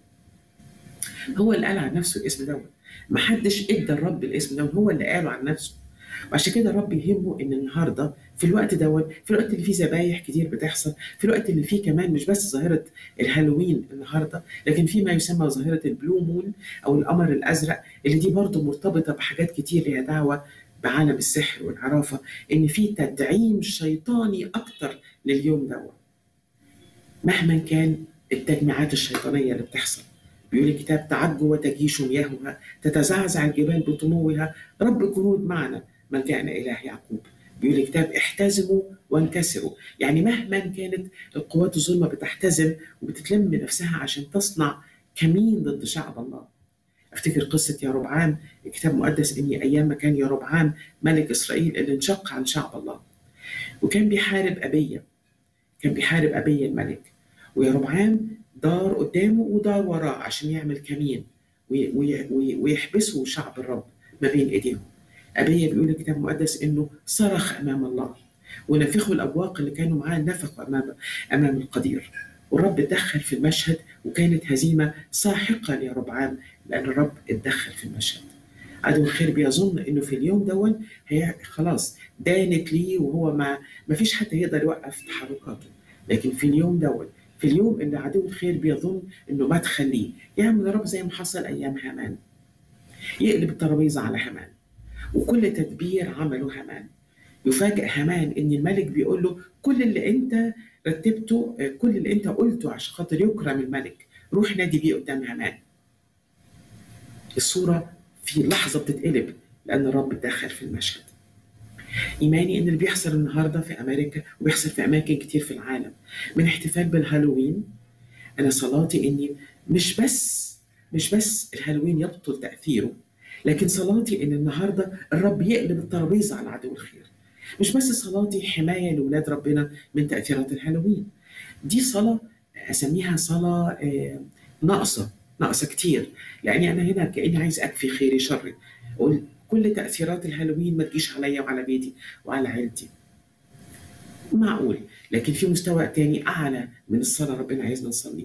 هو اللي قال عن نفسه الاسم دوت. ما حدش ادى الرب الاسم دوت هو اللي قاله عن نفسه. وعشان كده الرب يهمه ان النهارده في الوقت دوت في الوقت اللي فيه ذبايح كتير بتحصل في الوقت اللي فيه كمان مش بس ظاهره الهالوين النهارده لكن في ما يسمى ظاهره البلو مون او القمر الازرق اللي دي برضه مرتبطه بحاجات كتير ليها دعوه بعالم السحر والعرافه ان في تدعيم شيطاني اكتر لليوم دوت مهما كان التجميعات الشيطانيه اللي بتحصل بيقول الكتاب تعجو وتجيش مياهها تتزعزع الجبال بطموها رب الجنود معنا ملجأنا إله يعقوب بيقول الكتاب احتزموا وانكسروا يعني مهما كانت القوات الظلمة بتحتزم وبتتلم نفسها عشان تصنع كمين ضد شعب الله افتكر قصة يا ربعام الكتاب المقدس اني ايام ما كان يا ربعام ملك اسرائيل اللي انشق عن شعب الله وكان بيحارب ابية كان بيحارب ابية الملك ويا ربعام دار قدامه ودار وراه عشان يعمل كمين ويحبسوا شعب الرب ما بين ايديهم أبية بيقول الكتاب المقدس إنه صرخ أمام الله ونفخوا الأبواق اللي كانوا معاه نفخوا أمام أمام القدير والرب اتدخل في المشهد وكانت هزيمة ساحقة لربعام لأن الرب اتدخل في المشهد عدو الخير بيظن انه في اليوم دون هي خلاص دانت ليه وهو ما ما فيش حد يقدر يوقف تحركاته لكن في اليوم دون في اليوم اللي عدو الخير بيظن انه ما تخليه يعمل الرب زي ما حصل ايام هامان يقلب الترابيزه على هامان وكل تدبير عمله هامان يفاجئ هامان ان الملك بيقول له كل اللي انت رتبته آه، كل اللي انت قلته عشان خاطر يكرم الملك روح نادي بيه قدام هامان الصورة في لحظة بتتقلب لأن الرب دخل في المشهد إيماني إن اللي بيحصل النهاردة في أمريكا وبيحصل في أماكن كتير في العالم من احتفال بالهالوين أنا صلاتي إني مش بس مش بس الهالوين يبطل تأثيره لكن صلاتي إن النهاردة الرب يقلب الترابيزة على عدو الخير مش بس صلاتي حماية لأولاد ربنا من تأثيرات الهالوين دي صلاة أسميها صلاة آه، ناقصة ناقصة كتير لأني أنا هنا كأني عايز أكفي خيري شري أقول كل تأثيرات الهالوين ما تجيش عليا وعلى بيتي وعلى عيلتي معقول لكن في مستوى تاني أعلى من الصلاة ربنا عايزنا نصلي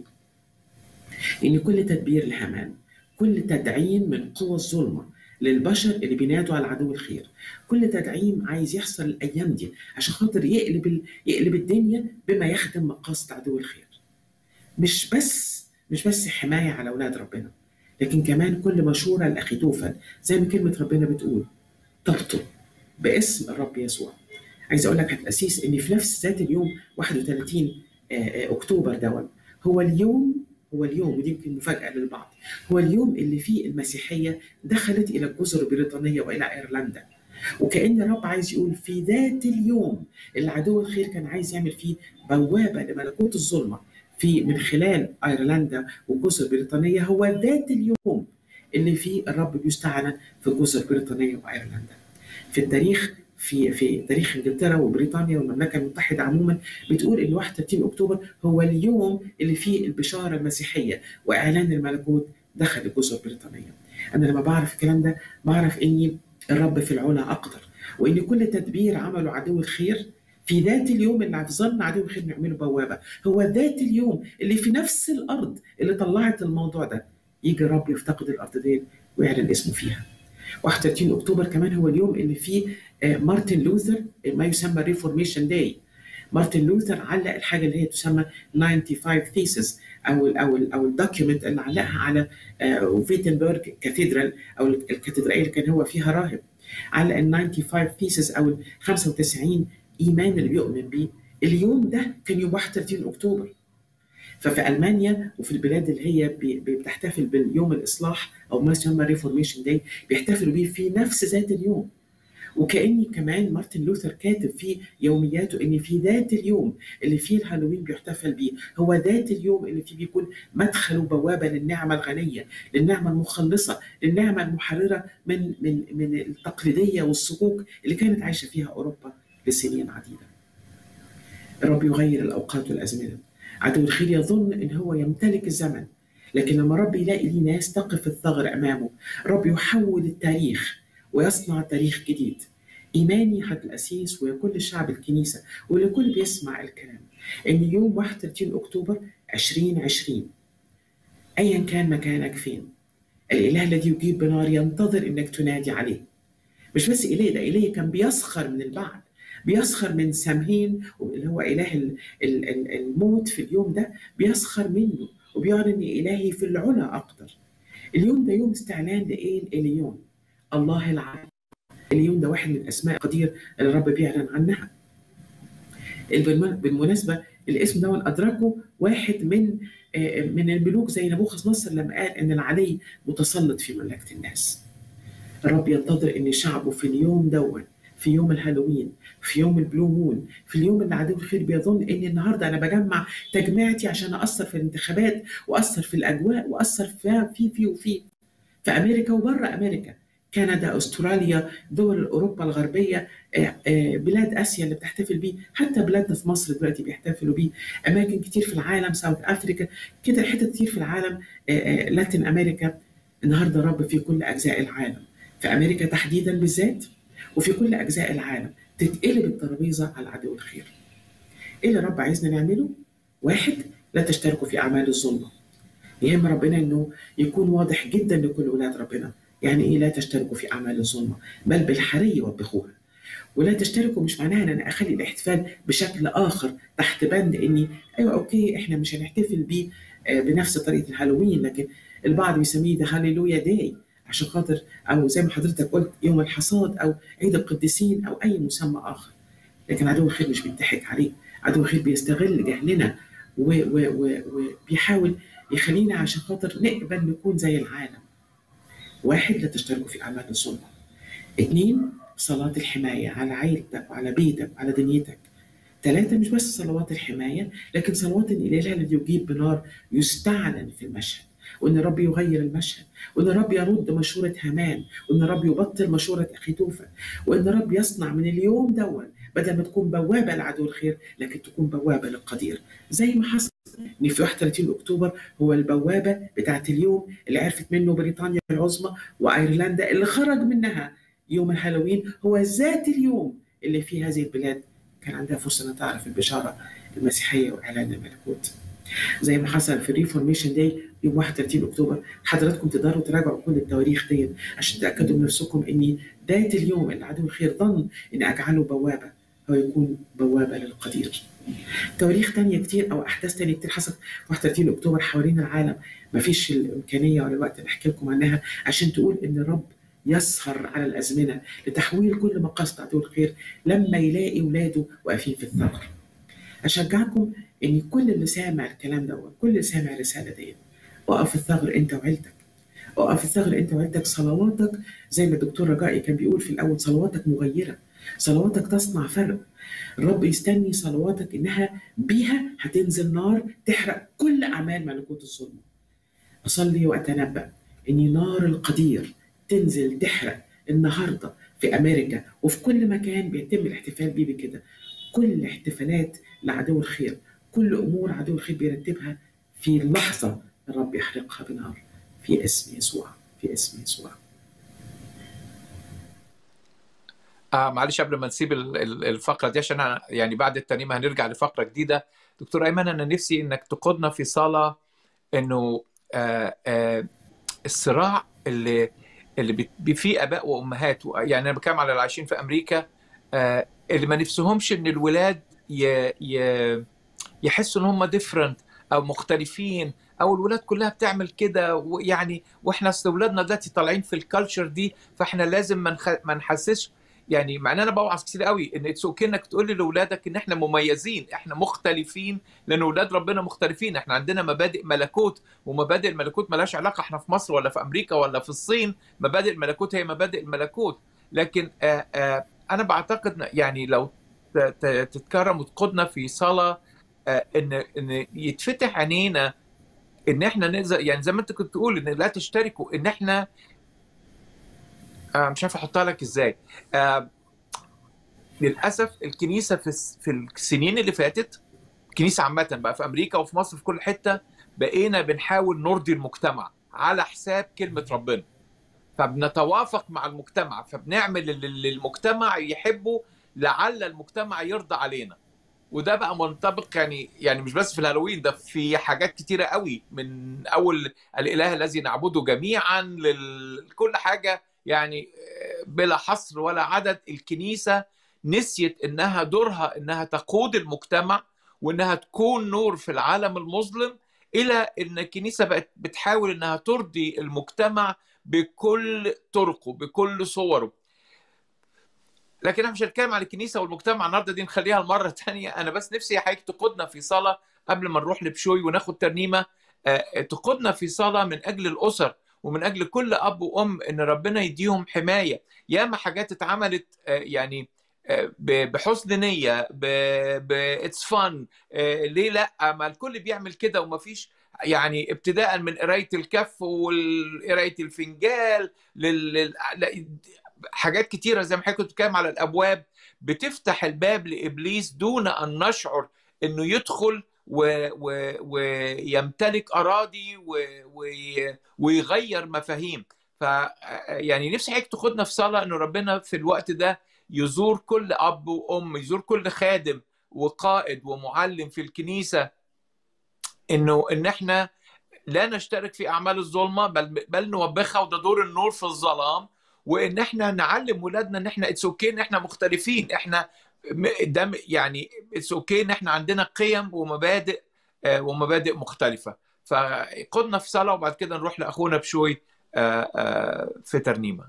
إن كل تدبير الهمان كل تدعيم من قوى الظلمة للبشر اللي بينادوا على عدو الخير كل تدعيم عايز يحصل الأيام دي عشان خاطر يقلب ال... يقلب الدنيا بما يخدم مقاصد عدو الخير مش بس مش بس حماية على أولاد ربنا لكن كمان كل مشورة لأخيتوفل زي ما كلمة ربنا بتقول تبطل باسم الرب يسوع عايز أقول لك الأسيس إن في نفس ذات اليوم 31 آه، آه، أكتوبر دون هو اليوم هو اليوم ودي يمكن مفاجأة للبعض هو اليوم اللي فيه المسيحية دخلت إلى الجزر البريطانية وإلى أيرلندا وكأن الرب عايز يقول في ذات اليوم اللي عدو الخير كان عايز يعمل فيه بوابة لملكوت الظلمة في من خلال ايرلندا والجزر البريطانيه هو ذات اليوم اللي فيه الرب بيستعلن في الجزر البريطانيه وايرلندا. في التاريخ في في تاريخ انجلترا وبريطانيا والمملكه المتحده عموما بتقول ان 31 اكتوبر هو اليوم اللي فيه البشاره المسيحيه واعلان الملكوت دخل الجزر البريطانيه. انا لما بعرف الكلام ده بعرف اني الرب في العلا اقدر وان كل تدبير عمله عدو الخير في ذات اليوم اللي في ظن عدو الخير نعمله بوابه هو ذات اليوم اللي في نفس الارض اللي طلعت الموضوع ده يجي الرب يفتقد الارض دي ويعلن اسمه فيها 31 اكتوبر كمان هو اليوم اللي فيه آه، مارتن لوثر ما يسمى ريفورميشن داي مارتن لوثر علق الحاجه اللي هي تسمى 95 ثيسس او ال او ال او الدوكيومنت اللي علقها على آه، فيتنبرج كاثيدرال او الكاتدرائيه اللي كان هو فيها راهب علق ال 95 ثيسس او ال 95 ايمان اللي بيؤمن بيه اليوم ده كان يوم 31 اكتوبر ففي المانيا وفي البلاد اللي هي بي- بي- بتحتفل باليوم الاصلاح او ما يسمى ريفورميشن داي بيحتفلوا بيه في نفس ذات اليوم وكاني كمان مارتن لوثر كاتب في يومياته ان في ذات اليوم اللي فيه الهالوين بيحتفل بيه هو ذات اليوم اللي فيه بيكون مدخل وبوابه للنعمه الغنيه للنعمه المخلصه للنعمه المحرره من من من التقليديه والصكوك اللي كانت عايشه فيها اوروبا لسنين عديده الرب يغير الاوقات والازمنه عدو الخير يظن ان هو يمتلك الزمن لكن لما الرب يلاقي ليه ناس تقف الثغر امامه الرب يحول التاريخ ويصنع تاريخ جديد ايماني حد الاسيس ولكل شعب الكنيسه ولكل بيسمع الكلام ان يوم 31 اكتوبر 2020 ايا كان مكانك فين الاله الذي يجيب بنار ينتظر انك تنادي عليه مش بس اله ده اله كان بيسخر من البعل بيسخر من سامهين اللي هو اله ال- ال- ال- الموت في اليوم ده بيسخر منه وبيعلن ان الهي في العلا اقدر اليوم ده يوم استعلان لايه الاليون الله العالم اليوم ده واحد من الاسماء القدير اللي الرب بيعلن عنها بالم- بالمناسبه الاسم ده ادركه واحد من آه، من الملوك زي نبوخذ نصر لما قال ان العلي متسلط في مملكه الناس الرب ينتظر ان شعبه في اليوم دون في يوم الهالوين في يوم البلو مون في اليوم اللي عدو الخير بيظن ان النهارده انا بجمع تجميعتي عشان اثر في الانتخابات واثر في الاجواء واثر في في في وفي في امريكا وبره امريكا كندا استراليا دول اوروبا الغربيه آه، آه، بلاد اسيا اللي بتحتفل بيه حتى بلادنا في مصر دلوقتي بيحتفلوا بيه اماكن كتير في العالم ساوث افريكا كده حتت كتير في العالم آه، آه، لاتين امريكا النهارده الرب في كل اجزاء العالم في امريكا تحديدا بالذات وفي كل اجزاء العالم تتقلب الترابيزه على عدو الخير. ايه اللي الرب عايزنا نعمله؟ واحد لا تشتركوا في اعمال الظلمه. يهم ربنا انه يكون واضح جدا لكل اولاد ربنا يعني ايه لا تشتركوا في اعمال الظلمه بل بالحري وبخوها. ولا تشتركوا مش معناها ان انا اخلي الاحتفال بشكل اخر تحت بند اني ايوه اوكي احنا مش هنحتفل بيه آه، بنفس طريقه الهالوين لكن البعض بيسميه ده هاليلويا داي عشان خاطر او زي ما حضرتك قلت يوم الحصاد او عيد القديسين او اي مسمى اخر لكن عدو الخير مش بيضحك عليه عدو الخير بيستغل جهلنا وبيحاول يخلينا عشان خاطر نقبل نكون زي العالم واحد لا تشتركوا في اعمال الظلمه اثنين صلاة الحماية على عيلتك وعلى بيتك وعلى دنيتك ثلاثة مش بس صلوات الحماية لكن صلوات الإله الذي يجيب بنار يستعلن في المشهد وإن الرب يغير المشهد وإن الرب يرد مشورة هامان وإن الرب يبطل مشورة أخيتوفا وإن الرب يصنع من اليوم دون بدل ما تكون بوابة لعدو الخير لكن تكون بوابة للقدير زي ما حصل ان في 31 اكتوبر هو البوابه بتاعت اليوم اللي عرفت منه بريطانيا العظمى وايرلندا اللي خرج منها يوم الهالوين هو ذات اليوم اللي فيه هذه البلاد كان عندها فرصه انها تعرف البشاره المسيحيه واعلان الملكوت. زي ما حصل في الريفورميشن داي يوم 31 اكتوبر حضراتكم تقدروا تراجعوا كل التواريخ دي عشان تاكدوا بنفسكم ان ذات اليوم اللي عدو الخير ظن ان اجعله بوابه هو يكون بوابه للقدير. تواريخ تانية كتير او احداث تانية كتير حصلت في 31 اكتوبر حوالين العالم مفيش الامكانيه ولا الوقت اللي احكي لكم عنها عشان تقول ان الرب يسهر على الازمنه لتحويل كل مقاصد عدو الخير لما يلاقي ولاده واقفين في الثغر. اشجعكم ان كل اللي سامع الكلام ده كل اللي سامع الرساله دي اقف في الثغر انت وعيلتك. اقف في الثغر انت وعيلتك صلواتك زي ما الدكتور رجائي كان بيقول في الاول صلواتك مغيره. صلواتك تصنع فرق. الرب يستني صلواتك انها بيها هتنزل نار تحرق كل اعمال ملكوت الظلم. اصلي واتنبأ ان نار القدير تنزل تحرق النهارده في امريكا وفي كل مكان بيتم الاحتفال بيه بكده كل احتفالات لعدو الخير كل امور عدو الخير بيرتبها في لحظه الرب يحرقها بنار في اسم يسوع في اسم يسوع آه معلش قبل ما نسيب الفقره دي عشان أنا يعني بعد الترنيمه هنرجع لفقره جديده دكتور ايمن انا نفسي انك تقودنا في صلاه انه آه آه الصراع اللي اللي فيه اباء وامهات يعني انا بتكلم على اللي عايشين في امريكا آه اللي ما نفسهمش ان الولاد ي... ي... يحسوا ان هم ديفرنت او مختلفين او الولاد كلها بتعمل كده ويعني واحنا اصل اولادنا دلوقتي طالعين في الكالتشر دي فاحنا لازم ما منخ... ما نحسسش يعني مع ان انا بوعظ كتير قوي ان اتس اوكي انك تقول لاولادك ان احنا مميزين احنا مختلفين لان اولاد ربنا مختلفين احنا عندنا مبادئ ملكوت ومبادئ الملكوت ملهاش علاقه احنا في مصر ولا في امريكا ولا في الصين مبادئ الملكوت هي مبادئ الملكوت لكن آآ آآ انا بعتقد يعني لو تتكرم وتقودنا في صلاه ان ان يتفتح عينينا ان احنا نقدر يعني زي ما انت كنت تقول ان لا تشتركوا ان احنا آه مش عارف احطها لك ازاي آه للاسف الكنيسه في في السنين اللي فاتت الكنيسه عامه بقى في امريكا وفي مصر في كل حته بقينا بنحاول نرضي المجتمع على حساب كلمه ربنا فبنتوافق مع المجتمع فبنعمل اللي المجتمع يحبه لعل المجتمع يرضى علينا وده بقى منطبق يعني يعني مش بس في الهالوين ده في حاجات كتيره قوي من اول الاله الذي نعبده جميعا لكل حاجه يعني بلا حصر ولا عدد الكنيسه نسيت انها دورها انها تقود المجتمع وانها تكون نور في العالم المظلم الى ان الكنيسه بقت بتحاول انها ترضي المجتمع بكل طرقه بكل صوره لكن احنا مش هنتكلم عن الكنيسه والمجتمع النهارده دي نخليها المره الثانيه انا بس نفسي حضرتك تقودنا في صلاه قبل ما نروح لبشوي وناخد ترنيمه تقودنا في صلاه من اجل الاسر ومن اجل كل اب وام ان ربنا يديهم حمايه ياما حاجات اتعملت يعني بحسن نيه اتس فن ليه لا ما الكل بيعمل كده وما فيش يعني ابتداء من قرايه الكف وقرايه الفنجال لل... حاجات كتيره زي ما حضرتك كنت بتتكلم على الابواب بتفتح الباب لابليس دون ان نشعر انه يدخل و... و... ويمتلك اراضي و... و... ويغير مفاهيم ف يعني نفسي حضرتك تاخدنا في صلاه انه ربنا في الوقت ده يزور كل اب وام يزور كل خادم وقائد ومعلم في الكنيسه انه ان احنا لا نشترك في اعمال الظلمه بل بل نوبخها وده دور النور في الظلام وان احنا نعلم ولادنا ان احنا اتس اوكي ان احنا مختلفين احنا ده يعني اتس اوكي ان احنا عندنا قيم ومبادئ ومبادئ مختلفه فقدنا في صلاه وبعد كده نروح لاخونا بشوي آه، آه، في ترنيمه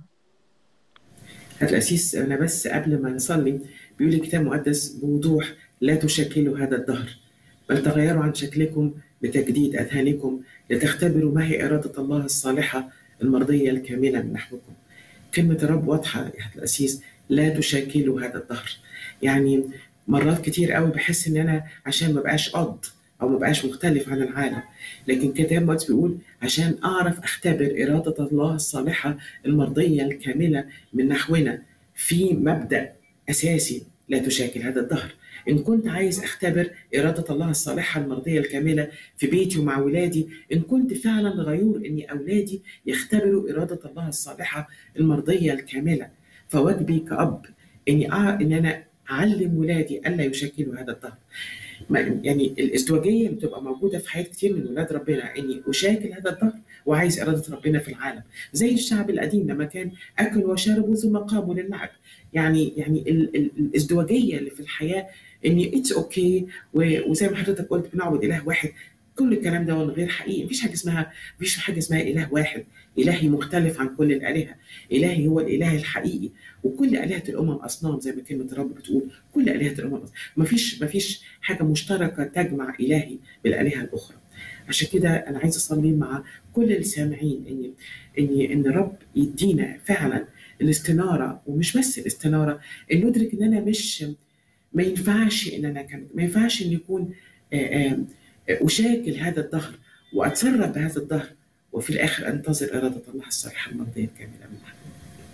الأسيس أنا بس قبل ما نصلي بيقول الكتاب المقدس بوضوح لا تشكلوا هذا الدهر بل تغيروا عن شكلكم بتجديد أذهانكم لتختبروا ما هي إرادة الله الصالحة المرضية الكاملة من نحوكم كلمة الرب واضحة يا أحد الأسيس لا تشكلوا هذا الدهر يعني مرات كتير قوي بحس إن أنا عشان ما بقاش قد أو ما بقاش مختلف عن العالم لكن كتاب المقدس بيقول عشان أعرف أختبر إرادة الله الصالحة المرضية الكاملة من نحونا في مبدأ أساسي لا تشاكل هذا الدهر إن كنت عايز أختبر إرادة الله الصالحة المرضية الكاملة في بيتي ومع ولادي إن كنت فعلا غيور إن أولادي يختبروا إرادة الله الصالحة المرضية الكاملة فواجبي كأب إني أع... إن أنا أعلم ولادي ألا يشكلوا هذا الدهر ما- يعني الازدواجيه اللي بتبقى موجوده في حياه كتير من ولاد ربنا اني اشاكل هذا الدهر وعايز اراده ربنا في العالم زي الشعب القديم لما كان اكل وشربوا ثم قاموا للعب يعني يعني ال- ال- الازدواجيه اللي في الحياه اني اتس اوكي وزي ما حضرتك قلت بنعبد اله واحد كل الكلام ده غير حقيقي مفيش حاجه اسمها مفيش حاجه اسمها اله واحد الهي مختلف عن كل الالهه الهي هو الاله الحقيقي وكل الهه الامم اصنام زي ما كلمه الرب بتقول كل الهه الامم أصنام. مفيش مفيش حاجه مشتركه تجمع الهي بالالهه الاخرى عشان كده انا عايز اصلي مع كل السامعين ان ان ان الرب يدينا فعلا الاستناره ومش بس الاستناره ان ندرك ان انا مش ما ينفعش ان انا كم ما ينفعش ان يكون آه، آه، اشاكل هذا الدهر واتصرف بهذا الدهر وفي الاخر انتظر اراده الله الصالحه المرضيه الكامله من نحوه.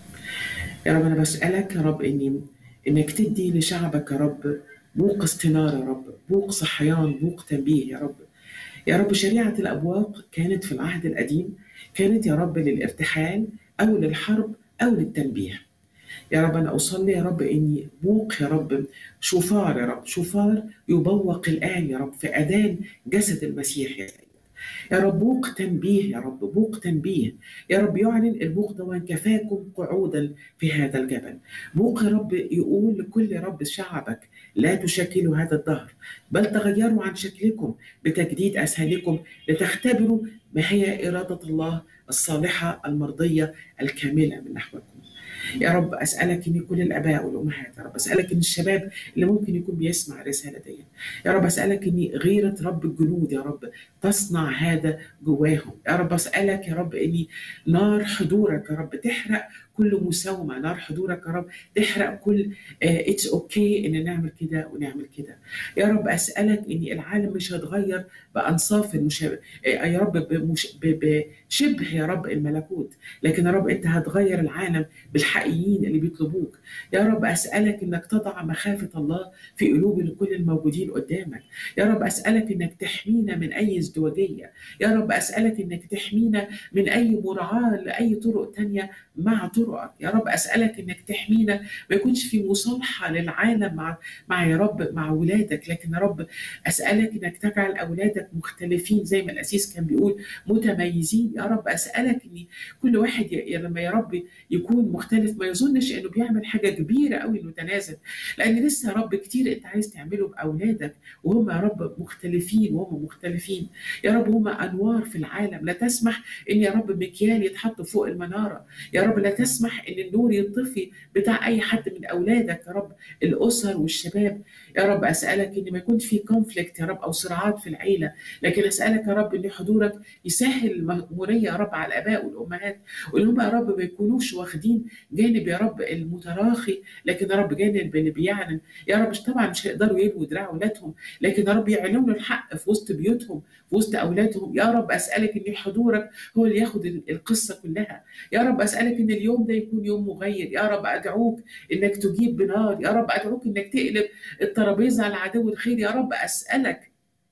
يا رب انا بسالك يا رب اني انك تدي لشعبك يا رب بوق استناره يا رب بوق صحيان بوق تنبيه يا رب يا رب شريعه الابواق كانت في العهد القديم كانت يا رب للارتحال او للحرب او للتنبيه يا رب انا اصلي يا رب اني بوق يا رب شوفار يا رب شوفار يبوق الان يا رب في اذان جسد المسيح يا سيد يا رب بوق تنبيه يا رب بوق تنبيه يا رب يعلن البوق ده كفاكم قعودا في هذا الجبل بوق يا رب يقول لكل رب شعبك لا تشكلوا هذا الدهر بل تغيروا عن شكلكم بتجديد أسهالكم لتختبروا ما هي إرادة الله الصالحة المرضية الكاملة من نحوكم يا رب أسألك إن كل الآباء والأمهات يا رب أسألك إن الشباب اللي ممكن يكون بيسمع الرسالة دي يا رب أسألك إن غيرة رب الجنود يا رب تصنع هذا جواهم يا رب أسألك يا رب إني نار حضورك يا رب تحرق كل مساومة نار حضورك يا رب تحرق كل اتس اوكي okay ان نعمل كده ونعمل كده يا رب اسالك ان العالم مش هيتغير بانصاف المشابه يا رب بمش... بشبه يا رب الملكوت لكن يا رب انت هتغير العالم بالحقيقيين اللي بيطلبوك يا رب اسالك انك تضع مخافه الله في قلوب كل الموجودين قدامك يا رب اسالك انك تحمينا من اي ازدواجيه يا رب اسالك انك تحمينا من اي مراعاه لاي طرق تانية مع طرقك يا رب اسالك انك تحمينا ما يكونش في مصالحه للعالم مع مع يا رب مع اولادك لكن يا رب اسالك انك تجعل اولادك مختلفين زي ما الاسيس كان بيقول متميزين يا رب اسالك ان كل واحد ي... لما يا رب يكون مختلف ما يظنش انه بيعمل حاجه كبيره قوي انه تنازل لان لسه يا رب كتير انت عايز تعمله باولادك وهم يا رب مختلفين وهم مختلفين يا رب هم انوار في العالم لا تسمح ان يا رب مكيال يتحط فوق المناره يا رب لا تسمح ان النور ينطفي بتاع اي حد من اولادك يا رب الاسر والشباب يا رب اسالك ان ما يكون في كونفليكت يا رب او صراعات في العيله لكن اسالك يا رب ان حضورك يسهل المأموريه يا رب على الاباء والامهات وان هم يا رب ما يكونوش واخدين جانب يا رب المتراخي لكن يا رب جانب اللي بيعلن يا رب مش طبعا مش هيقدروا يلووا دراع اولادهم لكن يا رب يعلنوا الحق في وسط بيوتهم في وسط اولادهم يا رب اسالك ان حضورك هو اللي ياخد القصه كلها يا رب اسالك ان اليوم ده يكون يوم مغير يا رب ادعوك انك تجيب بنار يا رب ادعوك انك تقلب الترابيزه على عدو الخير يا رب اسالك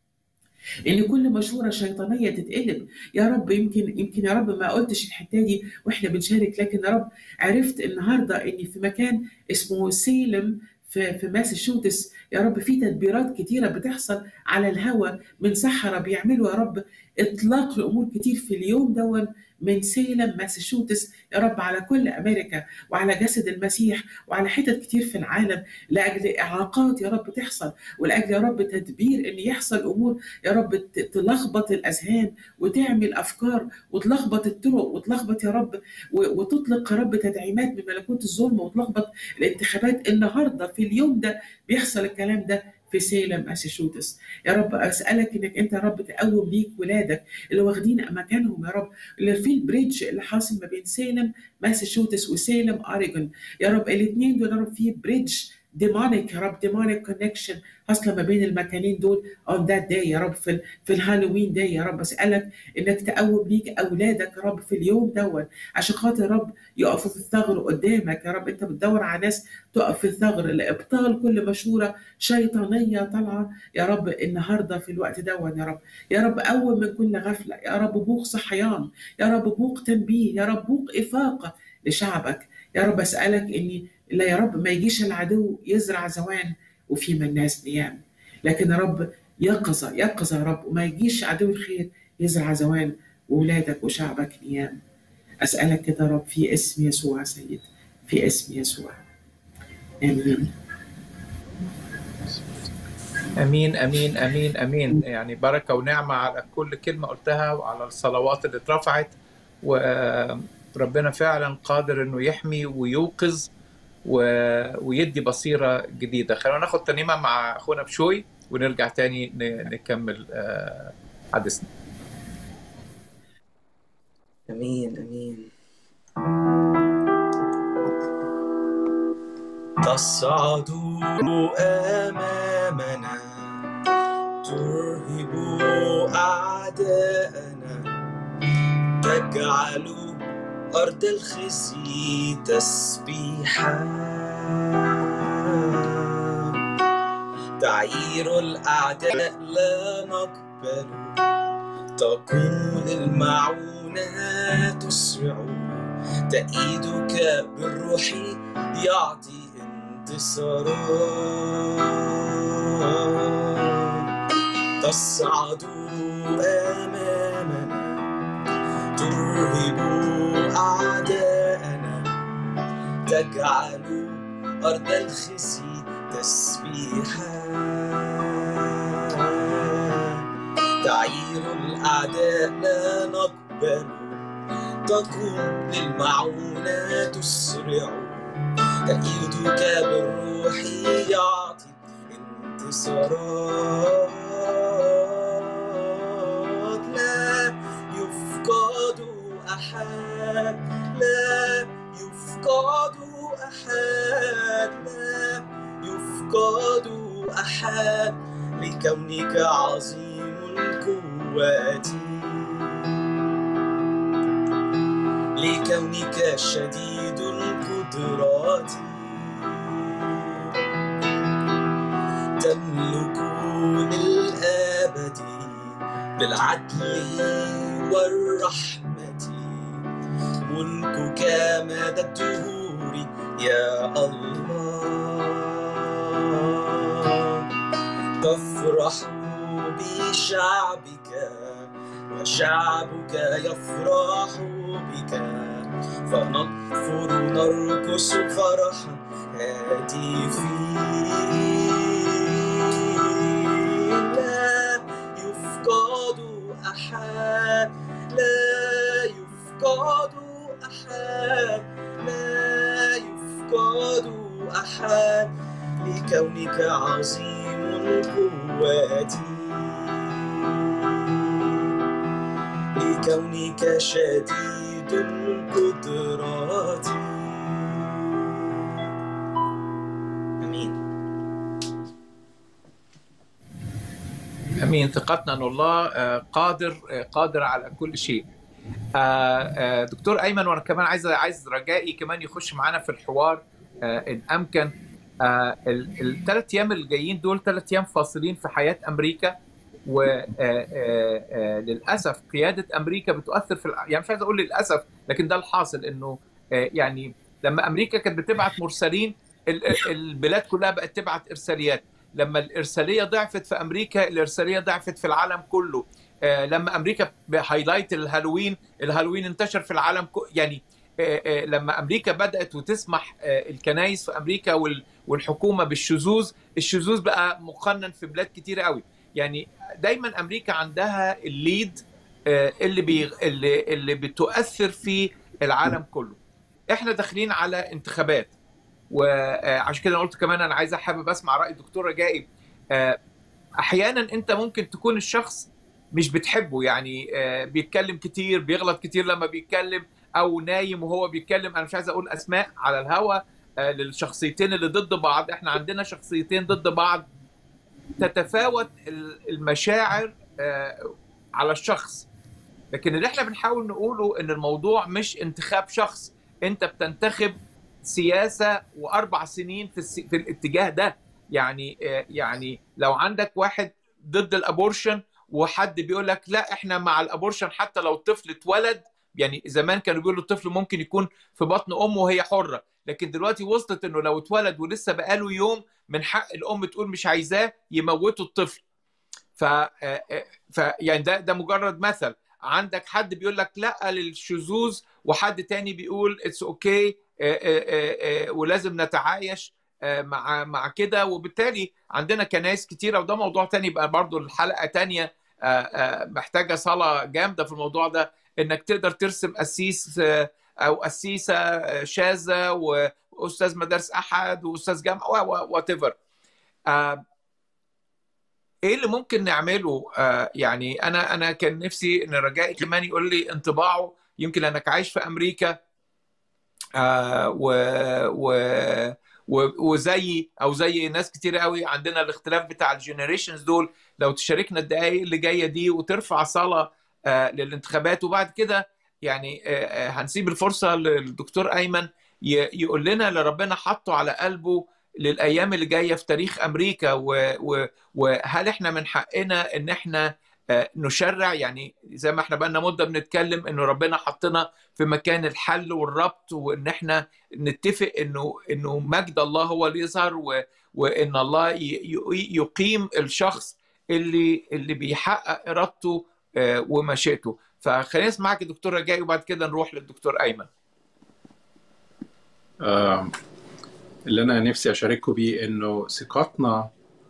ان كل مشوره شيطانيه تتقلب يا رب يمكن يمكن يا رب ما قلتش الحته دي واحنا بنشارك لكن يا رب عرفت النهارده اني في مكان اسمه سيلم في في ماساتشوستس يا رب في تدبيرات كتيره بتحصل على الهوا من سحره بيعملوا يا رب اطلاق لامور كتير في اليوم دون من سيلم ماساتشوستس يا رب على كل امريكا وعلى جسد المسيح وعلى حتت كتير في العالم لاجل اعاقات يا رب تحصل ولاجل يا رب تدبير ان يحصل امور يا رب ت- تلخبط الاذهان وتعمل افكار وتلخبط الطرق وتلخبط يا رب و- وتطلق يا رب تدعيمات من ملكوت الظلم وتلخبط الانتخابات النهارده في اليوم ده بيحصل الكلام ده في سيلم ماساتشوستس يا رب اسالك انك انت يا رب تقوم ليك ولادك اللي واخدين مكانهم يا رب اللي في البريدج اللي حاصل ما بين سيلم ماساتشوستس وسيلم اوريجون يا رب الاثنين دول يا رب في بريدج ديمونيك يا رب ديمونيك كونكشن حاصله ما بين المكانين دول on that day يا رب في ال- في الهالوين داي يا رب اسالك انك تقوم ليك اولادك يا رب في اليوم دون عشان خاطر يا رب يقفوا في الثغر قدامك يا رب انت بتدور على ناس تقف في الثغر لابطال كل مشوره شيطانيه طالعه يا رب النهارده في الوقت دون يا رب يا رب قوم من كل غفله يا رب بوق صحيان يا رب بوق تنبيه يا رب بوق افاقه لشعبك يا رب اسالك اني لا يا رب ما يجيش العدو يزرع زوان وفيما الناس نيام لكن يا رب يقظة يقظة يا رب وما يجيش عدو الخير يزرع زوان وولادك وشعبك نيام أسألك كده يا رب في اسم يسوع يا سيد في اسم يسوع آمين امين امين امين امين يعني بركه ونعمه على كل كلمه قلتها وعلى الصلوات اللي اترفعت وربنا فعلا قادر انه يحمي ويوقظ و... ويدي بصيره جديده خلينا ناخد ترنيمه مع اخونا بشوي ونرجع تاني ن... نكمل آه، حديثنا امين امين تصعد امامنا ترهب اعداءنا تجعل ارض الخزي تسبيحا تعير الاعداء لا نقبل تقول المعونة تسرع تأييدك بالروح يعطي انتصارا تصعد أمامنا ترهب أعداءنا تجعل أرض الخزي تسبيحا تعير الأعداء لا نقبل تقوم للمعونة تسرع تأييدك بالروح يعطي انتصارات لا يفقد أحد لا يفقد أحد لا يفقد أحد لكونك عظيم القوات لكونك شديد القدرات تملك للأبد بالعدل والرحمة ملكك مدى الدهور يا الله تفرح بشعبك وشعبك يفرح بك فنطفر نرقص فرحا هاتفين لا يفقد أحد لا يفقد أحد لا يفقد أحد لكونك عظيم القوات لكونك شديد القدرات امين امين ثقتنا ان الله آه، قادر آه، قادر على كل شيء آه، آه، دكتور ايمن وانا كمان عايز عايز رجائي كمان يخش معانا في الحوار آه، ان امكن الثلاث ايام اللي جايين دول ثلاث ايام فاصلين في حياه امريكا وللاسف قياده امريكا بتؤثر في الع- يعني مش عايز اقول للاسف لكن ده الحاصل انه آه، يعني لما امريكا كانت بتبعت مرسلين ال- ال- البلاد كلها بقت تبعت ارساليات لما الارساليه ضعفت في امريكا الارساليه ضعفت في العالم كله آه، لما امريكا هايلايت الهالوين الهالوين انتشر في العالم كو- يعني آه، آه، لما امريكا بدات وتسمح آه، الكنائس في امريكا وال- والحكومه بالشذوذ الشذوذ بقى مقنن في بلاد كتير قوي يعني دايما امريكا عندها الليد آه، اللي بي اللي اللي بتؤثر في العالم كله احنا داخلين على انتخابات وعشان كده أنا قلت كمان انا عايز حابب اسمع راي الدكتور رجائي آه، احيانا انت ممكن تكون الشخص مش بتحبه يعني آه، بيتكلم كتير بيغلط كتير لما بيتكلم او نايم وهو بيتكلم انا مش عايز اقول اسماء على الهوا آه، للشخصيتين اللي ضد بعض احنا عندنا شخصيتين ضد بعض تتفاوت ال- المشاعر آه، على الشخص لكن اللي احنا بنحاول نقوله ان الموضوع مش انتخاب شخص انت بتنتخب سياسه واربع سنين في الس... في الاتجاه ده يعني آه، يعني لو عندك واحد ضد الابورشن وحد بيقول لك لا احنا مع الابورشن حتى لو الطفل اتولد يعني زمان كانوا بيقولوا الطفل ممكن يكون في بطن امه وهي حره لكن دلوقتي وصلت انه لو اتولد ولسه بقاله يوم من حق الام تقول مش عايزاه يموتوا الطفل ف آه، آه، ف يعني ده ده مجرد مثل عندك حد بيقول لك لا للشذوذ وحد تاني بيقول اتس اوكي ولازم نتعايش آه، مع مع كده وبالتالي عندنا كنائس كتيره وده موضوع تاني يبقى برضو الحلقه تانية آه، آه، محتاجه صلاه جامده في الموضوع ده انك تقدر ترسم قسيس آه، او قسيسه آه، شاذه واستاذ مدارس احد واستاذ جامعه وات ايفر ايه اللي ممكن نعمله آه يعني انا انا كان نفسي ان رجائي كمان يقول لي انطباعه يمكن انك عايش في امريكا آه و و و- وزي او زي ناس كتير قوي عندنا الاختلاف بتاع الجنريشنز دول لو تشاركنا الدقائق اللي جايه دي وترفع صلاه آه للانتخابات وبعد كده يعني آه آه، هنسيب الفرصه للدكتور ايمن ي- يقول لنا اللي ربنا حطه على قلبه للايام اللي جايه في تاريخ امريكا و و وهل احنا من حقنا ان احنا آه، نشرع يعني زي ما احنا بقالنا مده بنتكلم انه ربنا حطنا في مكان الحل والربط وان احنا نتفق انه انه مجد الله هو اللي يظهر و- وان الله ي- ي- يقيم الشخص اللي اللي بيحقق ارادته آه، ومشيئته فخلينا نسمعك يا دكتور رجائي وبعد كده نروح للدكتور ايمن آه، اللي انا نفسي اشارككم بيه انه ثقتنا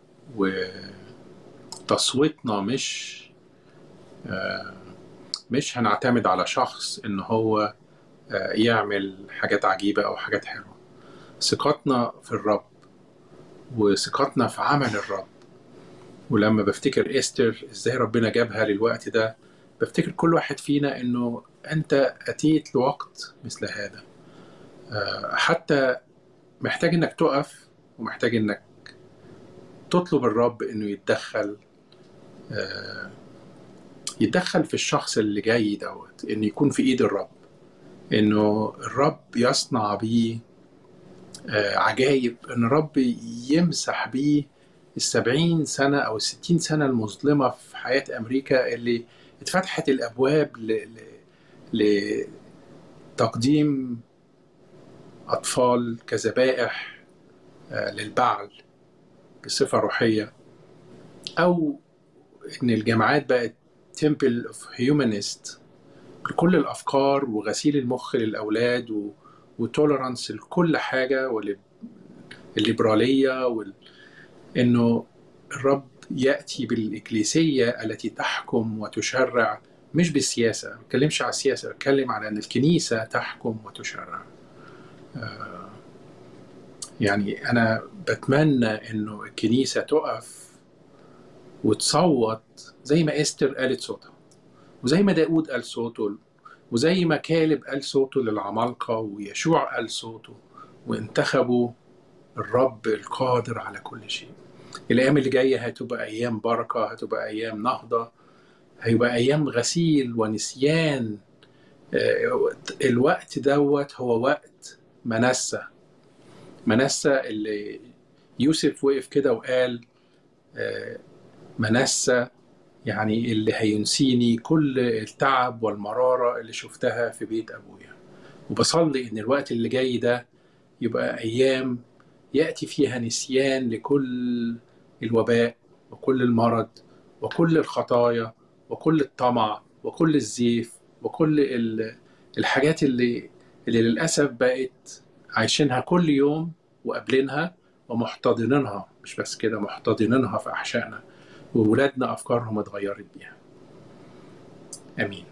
وتصويتنا مش آه، مش هنعتمد على شخص ان هو آه، يعمل حاجات عجيبة او حاجات حلوة ثقتنا في الرب وثقتنا في عمل الرب ولما بفتكر استر ازاي ربنا جابها للوقت ده بفتكر كل واحد فينا انه انت اتيت لوقت مثل هذا آه، حتى محتاج انك تقف ومحتاج انك تطلب الرب انه يتدخل آه، يتدخل في الشخص اللي جاي دوت انه يكون في ايد الرب انه الرب يصنع بيه آه، عجايب ان الرب يمسح بيه السبعين سنة أو الستين سنة المظلمة في حياة أمريكا اللي اتفتحت الأبواب ل... ل... لتقديم أطفال كذبائح آه، للبعل بصفة روحية أو إن الجامعات بقت تمبل اوف هيومانيست لكل الأفكار وغسيل المخ للأولاد و... وتولرانس لكل حاجة والليبرالية وال... إنه الرب يأتي بالإكليسية التي تحكم وتشرع مش بالسياسة ما بتكلمش على السياسة بتكلم على أن الكنيسة تحكم وتشرع آه، يعني أنا بتمنى أنه الكنيسة تقف وتصوت زي ما إستر قالت صوتها وزي ما داود قال صوته وزي ما كالب قال صوته للعمالقة ويشوع قال صوته وانتخبوا الرب القادر على كل شيء الأيام اللي جاية هتبقى أيام بركة هتبقى أيام نهضة هيبقى أيام غسيل ونسيان آه، الوقت دوت هو وقت منسى منسى اللي يوسف وقف كده وقال آه، منسى يعني اللي هينسيني كل التعب والمرارة اللي شفتها في بيت أبويا وبصلي إن الوقت اللي جاي ده يبقى أيام يأتي فيها نسيان لكل الوباء وكل المرض وكل الخطايا وكل الطمع وكل الزيف وكل ال- الحاجات اللي اللي للأسف بقت عايشينها كل يوم وقابلينها ومحتضنينها مش بس كده محتضنينها في أحشائنا وولادنا أفكارهم اتغيرت بيها آمين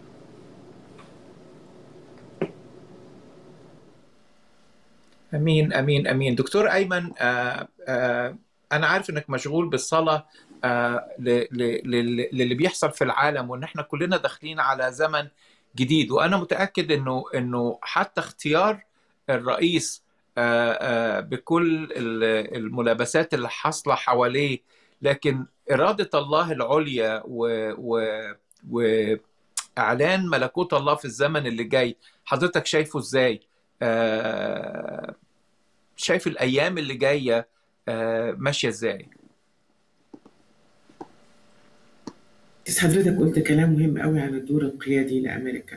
امين امين امين دكتور ايمن آه آه انا عارف انك مشغول بالصلاه آه ل- ل- لل- للي بيحصل في العالم وان احنا كلنا داخلين على زمن جديد وانا متاكد انه انه حتى اختيار الرئيس آه آه بكل ال- الملابسات اللي حاصله حواليه لكن اراده الله العليا و, و, و اعلان ملكوت الله في الزمن اللي جاي حضرتك شايفه ازاي آه شايف الايام اللي جايه آه ماشيه ازاي بس حضرتك قلت كلام مهم قوي عن الدور القيادي لأمريكا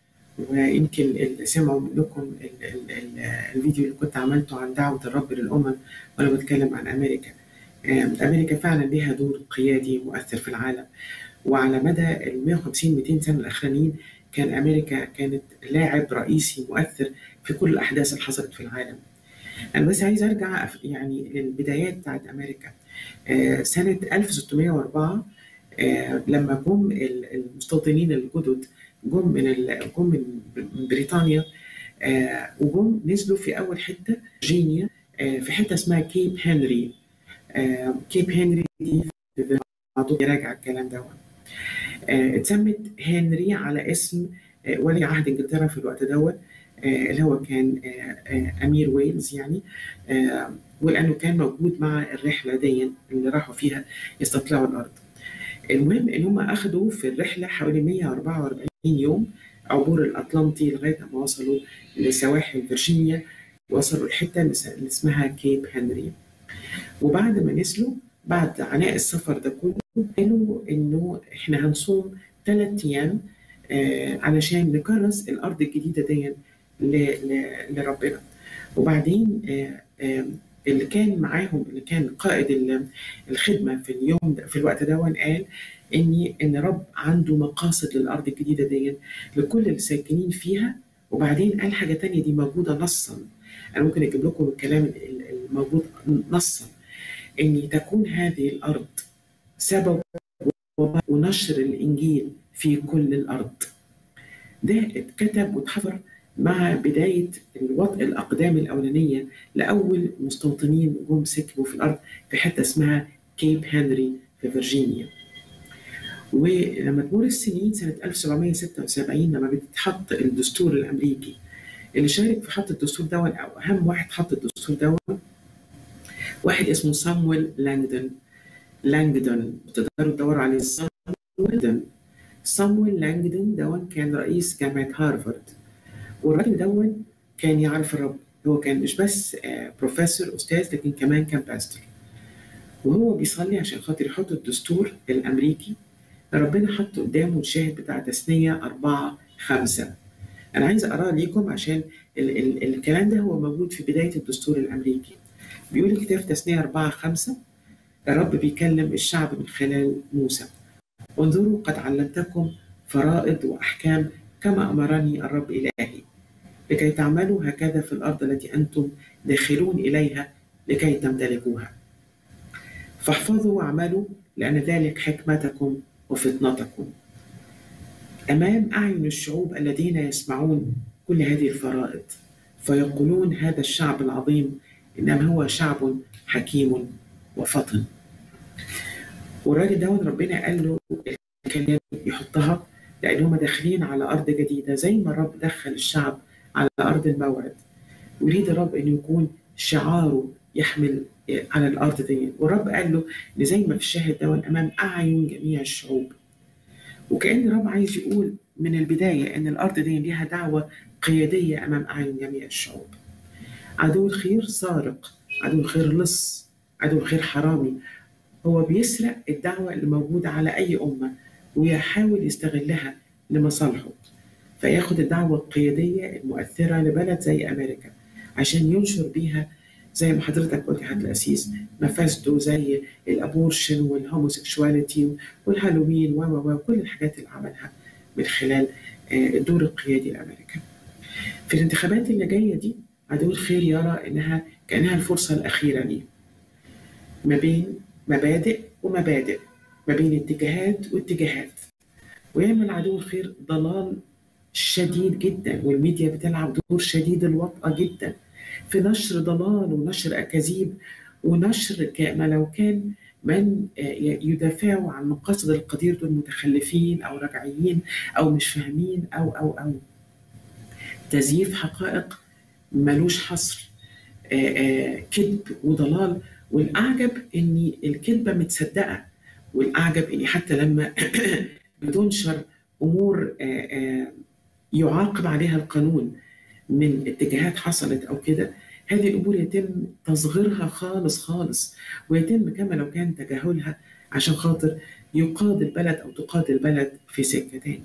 ويمكن اللي سمعوا منكم ال- ال- ال- الفيديو اللي كنت عملته عن دعوة الرب للأمم وأنا بتكلم عن أمريكا آم، أمريكا فعلا لها دور قيادي مؤثر في العالم وعلى مدى ال 150 200 سنة الأخرانيين كان أمريكا كانت لاعب رئيسي مؤثر في كل الأحداث اللي حصلت في العالم أنا بس عايز أرجع أف- يعني للبدايات بتاعت أمريكا آه، سنة 1604 آه، لما جم ال- المستوطنين الجدد جم من ال- جم من من بريطانيا آه، وجم نزلوا في أول حتة فيرجينيا آه، في حتة اسمها كيب هنري آه، كيب هنري دي في بعضهم يراجع الكلام ده آه، اتسمت هنري على اسم آه، ولي عهد انجلترا في الوقت دوت آه، اللي هو كان آه، آه، امير ويلز يعني آه، ولانه كان موجود مع الرحله دي اللي راحوا فيها يستطلعوا الارض. المهم ان هم اخذوا في الرحله حوالي 144 يوم عبور الاطلنطي لغايه ما وصلوا لسواحل فيرجينيا وصلوا الحته اللي اسمها كيب هنري. وبعد ما نزلوا بعد عناء السفر ده كله قالوا انه احنا هنصوم ثلاث ايام آه علشان نكرس الارض الجديده دي ل- ل- لربنا وبعدين آه آه اللي كان معاهم اللي كان قائد ال- الخدمه في اليوم ده في الوقت ده قال ان ان رب عنده مقاصد للارض الجديده دي لكل الساكنين فيها وبعدين قال حاجه تانية دي موجوده نصا انا ممكن اجيب لكم الكلام ال- الموجود نصا ان تكون هذه الارض سبب ونشر الانجيل في كل الارض ده اتكتب واتحفر مع بداية الوطء الأقدام الأولانية لأول مستوطنين جم سكنوا في الأرض في حتة اسمها كيب هنري في فيرجينيا ولما تمر السنين سنة 1776 لما بتتحط الدستور الأمريكي اللي شارك في حط الدستور ده أو أهم واحد حط الدستور ده واحد اسمه صامويل لانجدون لانجدون بتقدروا تدوروا عليه صامويل صامويل لانجدون ده كان رئيس جامعة هارفارد والراجل ده كان يعرف الرب هو كان مش بس آه، بروفيسور أستاذ لكن كمان كان باستور وهو بيصلي عشان خاطر يحط الدستور الأمريكي ربنا حط قدامه الشاهد بتاع تثنية أربعة خمسة أنا عايز أقرأ ليكم عشان ال- ال- الكلام ده هو موجود في بداية الدستور الأمريكي بيقول الكتاب في تثنية أربعة خمسة الرب بيكلم الشعب من خلال موسى انظروا قد علمتكم فرائض وأحكام كما أمرني الرب إلهي لكي تعملوا هكذا في الأرض التي أنتم داخلون إليها لكي تمتلكوها فاحفظوا واعملوا لأن ذلك حكمتكم وفطنتكم أمام أعين الشعوب الذين يسمعون كل هذه الفرائض فيقولون هذا الشعب العظيم إنما هو شعب حكيم وفطن والراجل ده ربنا قال له الكلام يحطها لأن هم داخلين على أرض جديدة زي ما الرب دخل الشعب على أرض الموعد يريد الرب أن يكون شعاره يحمل على الأرض دي والرب قال له إن زي ما في الشاهد ده أمام أعين جميع الشعوب وكأن الرب عايز يقول من البداية أن الأرض دي ليها دعوة قيادية أمام أعين جميع الشعوب عدو الخير سارق عدو الخير لص عدو الخير حرامي هو بيسرق الدعوة اللي موجودة على أي أمة ويحاول يستغلها لمصالحه فياخد الدعوة القيادية المؤثرة لبلد زي أمريكا عشان ينشر بيها زي ما حضرتك قلت يا حضرة الأسيس مفاسده زي الأبورشن والهوموسيكشواليتي والهالوين و و وكل الحاجات اللي عملها من خلال الدور القيادي لأمريكا. في الانتخابات اللي جاية دي عدو الخير يرى إنها كأنها الفرصة الأخيرة ليه. ما بين مبادئ ومبادئ ما بين اتجاهات واتجاهات ويعمل عدو الخير ضلال شديد جدا والميديا بتلعب دور شديد الوطأة جدا في نشر ضلال ونشر أكاذيب ونشر كما لو كان من يدافعوا عن مقاصد القدير دول متخلفين أو رجعيين أو مش فاهمين أو أو أو تزييف حقائق ملوش حصر كذب وضلال والأعجب إن الكذبة متصدقة والأعجب إن حتى لما بتنشر أمور يعاقب عليها القانون من اتجاهات حصلت أو كده هذه الأمور يتم تصغيرها خالص خالص ويتم كما لو كان تجاهلها عشان خاطر يقاد البلد أو تقاد البلد في سكة تاني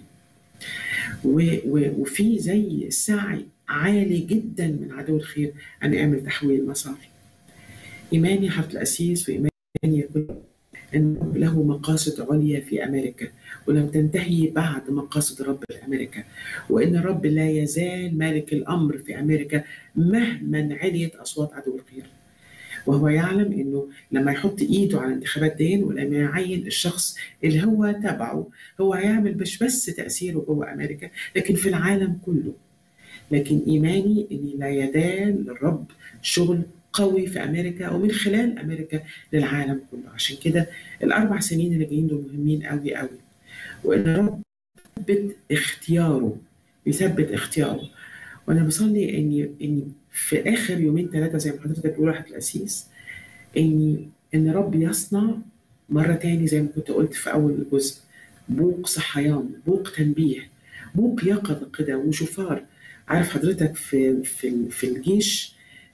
وفي زي سعي عالي جدا من عدو الخير أن يعمل تحويل مسار إيماني حفظ الأسيس وإيماني يكون أن له مقاصد عليا في أمريكا ولم تنتهي بعد مقاصد رب أمريكا وإن الرب لا يزال مالك الأمر في أمريكا مهما عليت أصوات عدو الخير وهو يعلم انه لما يحط ايده على الانتخابات دي ولما يعين الشخص اللي هو تبعه هو هيعمل مش بس تاثيره جوه امريكا لكن في العالم كله لكن ايماني ان لا يزال الرب شغل قوي في امريكا ومن خلال امريكا للعالم كله عشان كده الاربع سنين اللي جايين دول مهمين قوي قوي وان الرب يثبت اختياره يثبت اختياره وانا بصلي اني اني في اخر يومين ثلاثه زي ما حضرتك بتقول واحد الاسيس اني ان رب يصنع مره تاني زي ما كنت قلت في اول الجزء بوق صحيان بوق تنبيه بوق يقظه كده وشفار عارف حضرتك في في في الجيش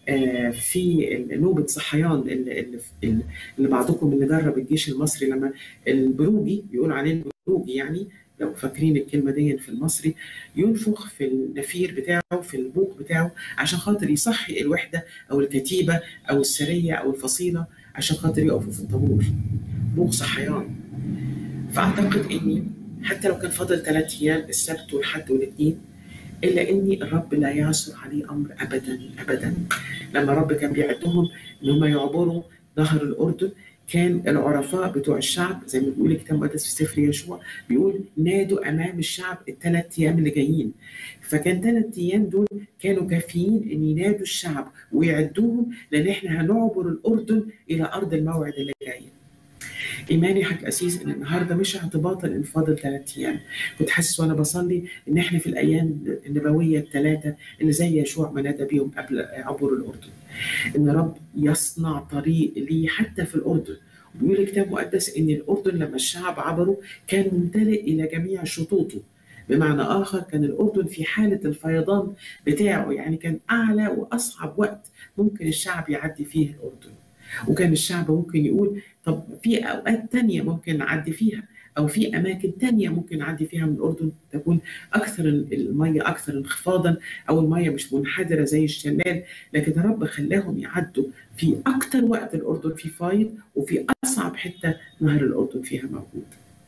في نوبة صحيان اللي, اللي بعضكم اللي جرب الجيش المصري لما البروجي بيقولوا عليه البروجي يعني لو فاكرين الكلمة دي في المصري ينفخ في النفير بتاعه في البوق بتاعه عشان خاطر يصحي الوحدة أو الكتيبة أو السرية أو الفصيلة عشان خاطر يقفوا في الطابور بوق صحيان فأعتقد إني حتى لو كان فاضل ثلاث أيام السبت والحد والاثنين الا ان الرب لا يعثر عليه امر ابدا ابدا لما الرب كان بيعدهم ان هم يعبروا نهر الاردن كان العرفاء بتوع الشعب زي ما بيقول الكتاب المقدس في سفر يشوع بيقول نادوا امام الشعب الثلاث ايام اللي جايين فكان ثلاث ايام دول كانوا كافيين ان ينادوا الشعب ويعدوهم لان احنا هنعبر الاردن الى ارض الموعد اللي جاي ايماني حق اسيس ان النهارده مش اعتباطا ان فاضل ثلاث ايام كنت حاسس وانا بصلي ان احنا في الايام النبويه الثلاثه اللي زي يشوع ما نادى بيهم قبل عبور الاردن ان رب يصنع طريق ليه حتى في الاردن بيقول الكتاب المقدس ان الاردن لما الشعب عبروا كان ممتلئ الى جميع شطوطه بمعنى اخر كان الاردن في حاله الفيضان بتاعه يعني كان اعلى واصعب وقت ممكن الشعب يعدي فيه الاردن وكان الشعب ممكن يقول طب في اوقات تانية ممكن نعدي فيها او في اماكن تانية ممكن نعدي فيها من الاردن تكون اكثر الميه اكثر انخفاضا او الميه مش منحدره زي الشمال لكن الرب خلاهم يعدوا في اكثر وقت الاردن في فايض وفي اصعب حته نهر الاردن فيها موجود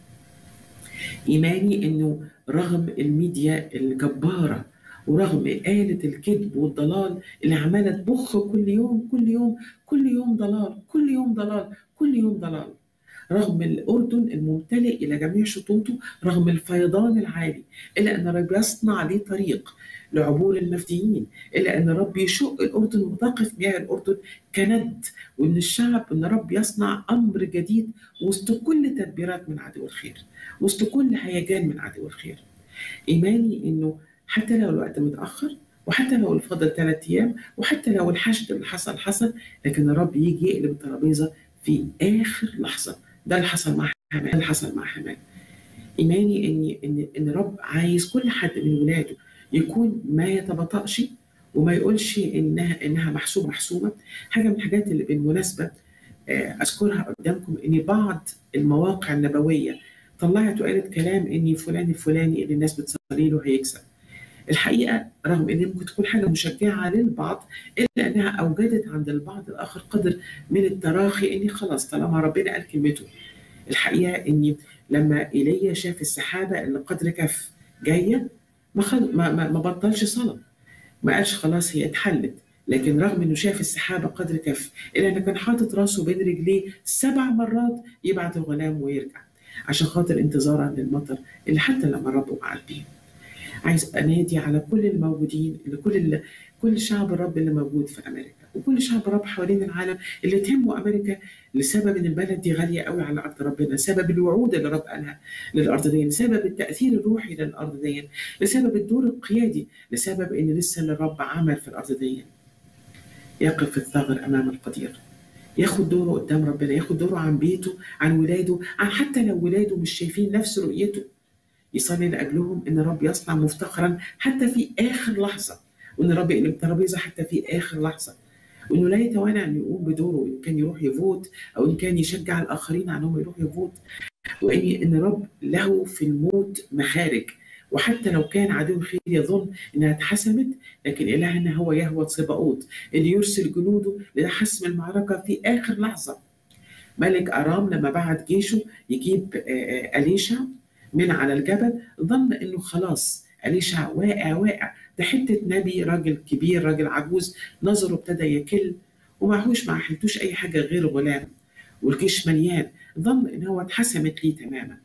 ايماني انه رغم الميديا الجباره ورغم آلة الكذب والضلال اللي عمالة تبخ كل يوم كل يوم كل يوم ضلال كل يوم ضلال كل يوم ضلال رغم الأردن الممتلئ إلى جميع شطوطه رغم الفيضان العالي إلا أن الرب يصنع ليه طريق لعبور المفديين إلا أن الرب يشق الأردن وتقف مياه الأردن كند وإن الشعب أن الرب يصنع أمر جديد وسط كل تدبيرات من عدو الخير وسط كل هيجان من عدو الخير إيماني إنه حتى لو الوقت متأخر وحتى لو الفضل ثلاث أيام وحتى لو الحشد اللي حصل حصل لكن الرب يجي يقلب الترابيزة في آخر لحظة ده اللي حصل مع حماه اللي حصل مع حماه إيماني إن إن إن الرب عايز كل حد من ولاده يكون ما يتباطأش وما يقولش إنها إنها محسوبة محسوبة حاجة من الحاجات اللي بالمناسبة أذكرها قدامكم إن بعض المواقع النبوية طلعت وقالت كلام إن فلان الفلاني اللي الناس بتصلي له هيكسب الحقيقه رغم ان ممكن تكون حاجه مشجعه للبعض الا انها اوجدت عند البعض الاخر قدر من التراخي اني خلاص طالما ربنا قال كلمته الحقيقه اني لما ايليا شاف السحابه اللي قدر كف جايه ما, خل... ما, ما, ما بطلش صلاه ما قالش خلاص هي اتحلت لكن رغم انه شاف السحابه قدر كف الا انه كان حاطط راسه بين رجليه سبع مرات يبعت الغلام ويرجع عشان خاطر انتظارا للمطر اللي حتى لما الرب وعد بيه عايز انادي على كل الموجودين اللي كل اللي كل شعب الرب اللي موجود في امريكا وكل شعب الرب حوالين العالم اللي تهمه امريكا لسبب ان البلد دي غاليه قوي على ارض ربنا، سبب الوعود اللي رب قالها للارض دي، لسبب التاثير الروحي للارض دي، لسبب الدور القيادي، لسبب ان لسه اللي الرب عمل في الارض دي. يقف في الثغر امام القدير. ياخد دوره قدام ربنا، ياخد دوره عن بيته، عن ولاده، عن حتى لو ولاده مش شايفين نفس رؤيته. يصلي لاجلهم ان الرب يصنع مفتخرا حتى في اخر لحظه، وان الرب يقلب الترابيزه حتى في اخر لحظه. وانه لا يتوانى ان يقوم بدوره ان كان يروح يفوت او ان كان يشجع الاخرين على انهم يروحوا يفوت وان ان الرب له في الموت مخارج وحتى لو كان عدو الخير يظن انها اتحسمت لكن الهنا هو يهوى صباؤوت اللي يرسل جنوده لحسم المعركه في اخر لحظه ملك ارام لما بعت جيشه يجيب اليشا من على الجبل ظن انه خلاص اليشا واقع واقع ده حته نبي راجل كبير راجل عجوز نظره ابتدى يكل ومعهوش ما حلتوش اي حاجه غير غلام والجيش مليان ظن ان هو اتحسمت ليه تماما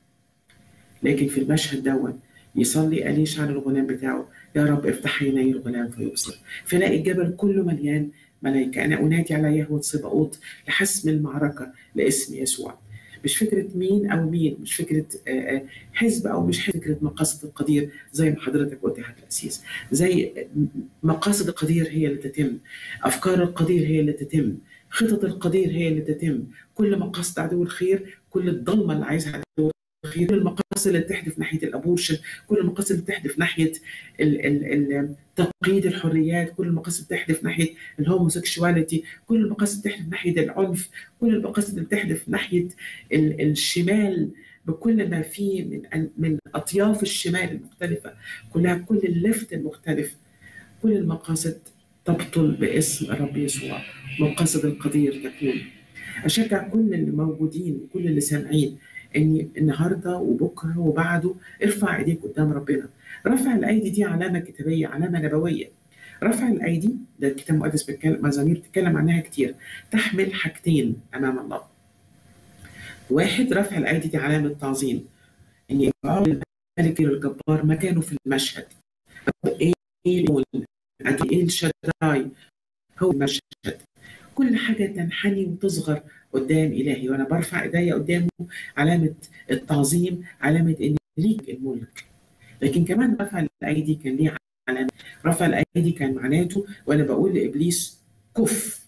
لكن في المشهد دون يصلي أليش على الغلام بتاعه يا رب افتح عيني الغلام فيبصر فلاقي الجبل كله مليان ملائكة أنا أنادي على يهوى صباؤوت لحسم المعركة لاسم يسوع مش فكرة مين أو مين مش فكرة حزب أو مش فكرة مقاصد القدير زي ما حضرتك قلت يا حاج الأسيس زي مقاصد القدير هي اللي تتم أفكار القدير هي اللي تتم خطط القدير هي اللي تتم كل مقاصد عدو الخير كل الضلمة اللي عايزها عدو الخير كل المقاصد اللي بتحدف ناحية الأبورشن كل المقاصد اللي بتحدف ناحية ال ال ال تقييد الحريات كل المقاصد بتحدف ناحية الهوموسيكشواليتي كل المقاصد بتحدف ناحية العنف كل المقاصد اللي بتحدف ناحية ال الشمال بكل ما فيه من من أطياف الشمال المختلفة كلها كل اللفت المختلف كل المقاصد تبطل باسم الرب يسوع مقاصد القدير تكون أشجع كل اللي موجودين كل اللي سامعين اني النهارده وبكره وبعده ارفع ايديك قدام ربنا رفع الايدي دي علامه كتابيه علامه نبويه رفع الايدي ده الكتاب المقدس بيتكلم مزامير بتتكلم عنها كتير تحمل حاجتين امام الله واحد رفع الايدي دي علامه تعظيم ان يبقى الملك الجبار مكانه في المشهد ايه ايه الشداي هو المشهد كل حاجه تنحني وتصغر قدام الهي وانا برفع ايديا قدامه علامه التعظيم علامه ان ليك الملك لكن كمان رفع الايدي كان ليه علامه رفع الايدي كان معناته وانا بقول لابليس كف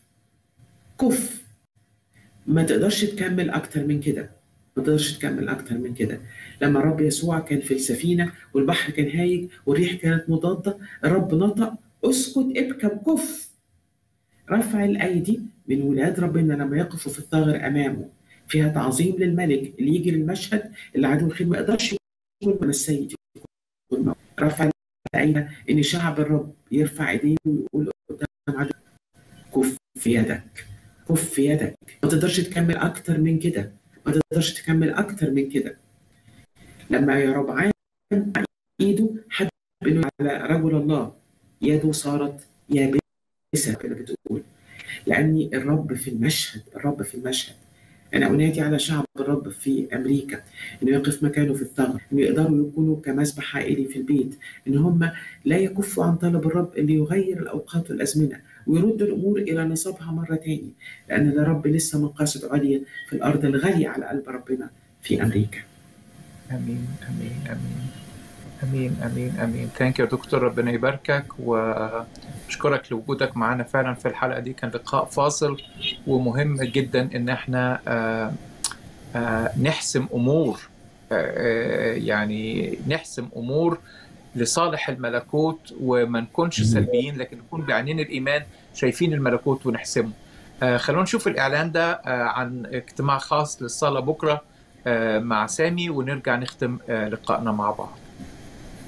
كف ما تقدرش تكمل اكتر من كده ما تقدرش تكمل اكتر من كده لما الرب يسوع كان في السفينه والبحر كان هايج والريح كانت مضاده الرب نطق اسكت ابكم كف رفع الايدي من ولاد ربنا لما يقفوا في الثغر امامه فيها تعظيم للملك اللي يجي للمشهد اللي عدو الخير ما يقدرش يكون من السيد يكون رفع الايدي ان شعب الرب يرفع ايديه ويقول قدام عدو كف يدك كف يدك ما تقدرش تكمل اكتر من كده ما تقدرش تكمل اكتر من كده لما يا ربعان ايده حب انه على رجل الله يده صارت يابسه كده بتقول لاني الرب في المشهد الرب في المشهد انا انادي على شعب الرب في امريكا انه يقف مكانه في الثغر انه يقدروا يكونوا كمسبح عائلي في البيت ان هم لا يكفوا عن طلب الرب اللي يغير الاوقات والازمنه ويرد الامور الى نصابها مره تاني لان الرب لسه مقاصد عليا في الارض الغاليه على قلب ربنا في امريكا امين امين امين امين امين امين ثانك يو دكتور ربنا يباركك واشكرك لوجودك معنا فعلا في الحلقه دي كان لقاء فاصل ومهم جدا ان احنا آآ آآ نحسم امور يعني نحسم امور لصالح الملكوت وما نكونش سلبيين لكن نكون بعينين الايمان شايفين الملكوت ونحسمه خلونا نشوف الاعلان ده عن اجتماع خاص للصلاه بكره مع سامي ونرجع نختم لقائنا مع بعض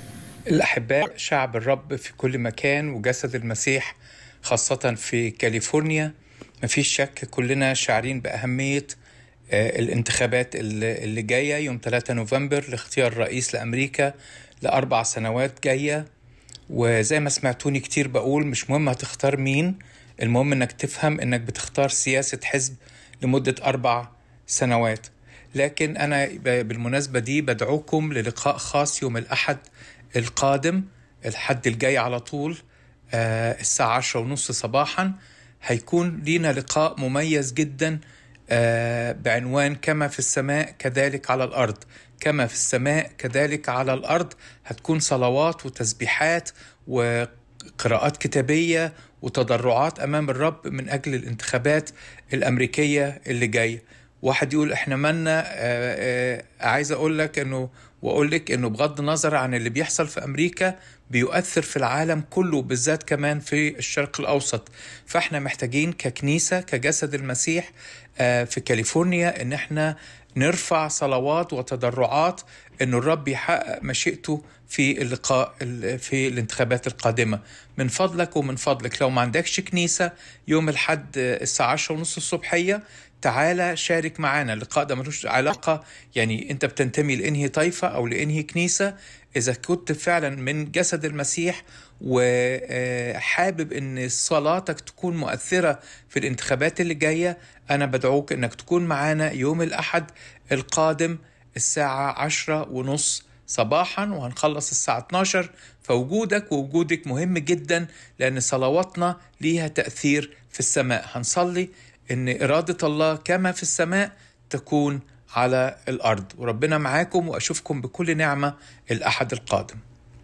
الأحباء شعب الرب في كل مكان وجسد المسيح خاصة في كاليفورنيا مفيش شك كلنا شاعرين بأهمية الانتخابات اللي جاية يوم 3 نوفمبر لاختيار رئيس لأمريكا لأربع سنوات جاية وزي ما سمعتوني كتير بقول مش مهم هتختار مين المهم انك تفهم انك بتختار سياسة حزب لمدة أربع سنوات لكن أنا بالمناسبة دي بدعوكم للقاء خاص يوم الأحد القادم الحد الجاي على طول آه الساعة عشرة ونص صباحا هيكون لينا لقاء مميز جدا آه بعنوان كما في السماء كذلك على الأرض كما في السماء كذلك على الأرض هتكون صلوات وتسبيحات وقراءات كتابية وتضرعات أمام الرب من أجل الانتخابات الأمريكية اللي جاية واحد يقول احنا مالنا عايز اقول لك انه واقول لك انه بغض النظر عن اللي بيحصل في امريكا بيؤثر في العالم كله بالذات كمان في الشرق الاوسط فاحنا محتاجين ككنيسه كجسد المسيح في كاليفورنيا ان احنا نرفع صلوات وتضرعات انه الرب يحقق مشيئته في اللقاء في الانتخابات القادمه من فضلك ومن فضلك لو ما عندكش كنيسه يوم الحد الساعه 10 ونص الصبحيه تعالى شارك معانا اللقاء ده ملوش علاقة يعني أنت بتنتمي لإنهي طائفة أو لإنهي كنيسة إذا كنت فعلا من جسد المسيح وحابب أن صلاتك تكون مؤثرة في الانتخابات اللي جاية أنا بدعوك أنك تكون معانا يوم الأحد القادم الساعة عشرة ونص صباحا وهنخلص الساعة 12 فوجودك ووجودك مهم جدا لأن صلواتنا ليها تأثير في السماء هنصلي ان اراده الله كما في السماء تكون على الارض وربنا معاكم واشوفكم بكل نعمه الاحد القادم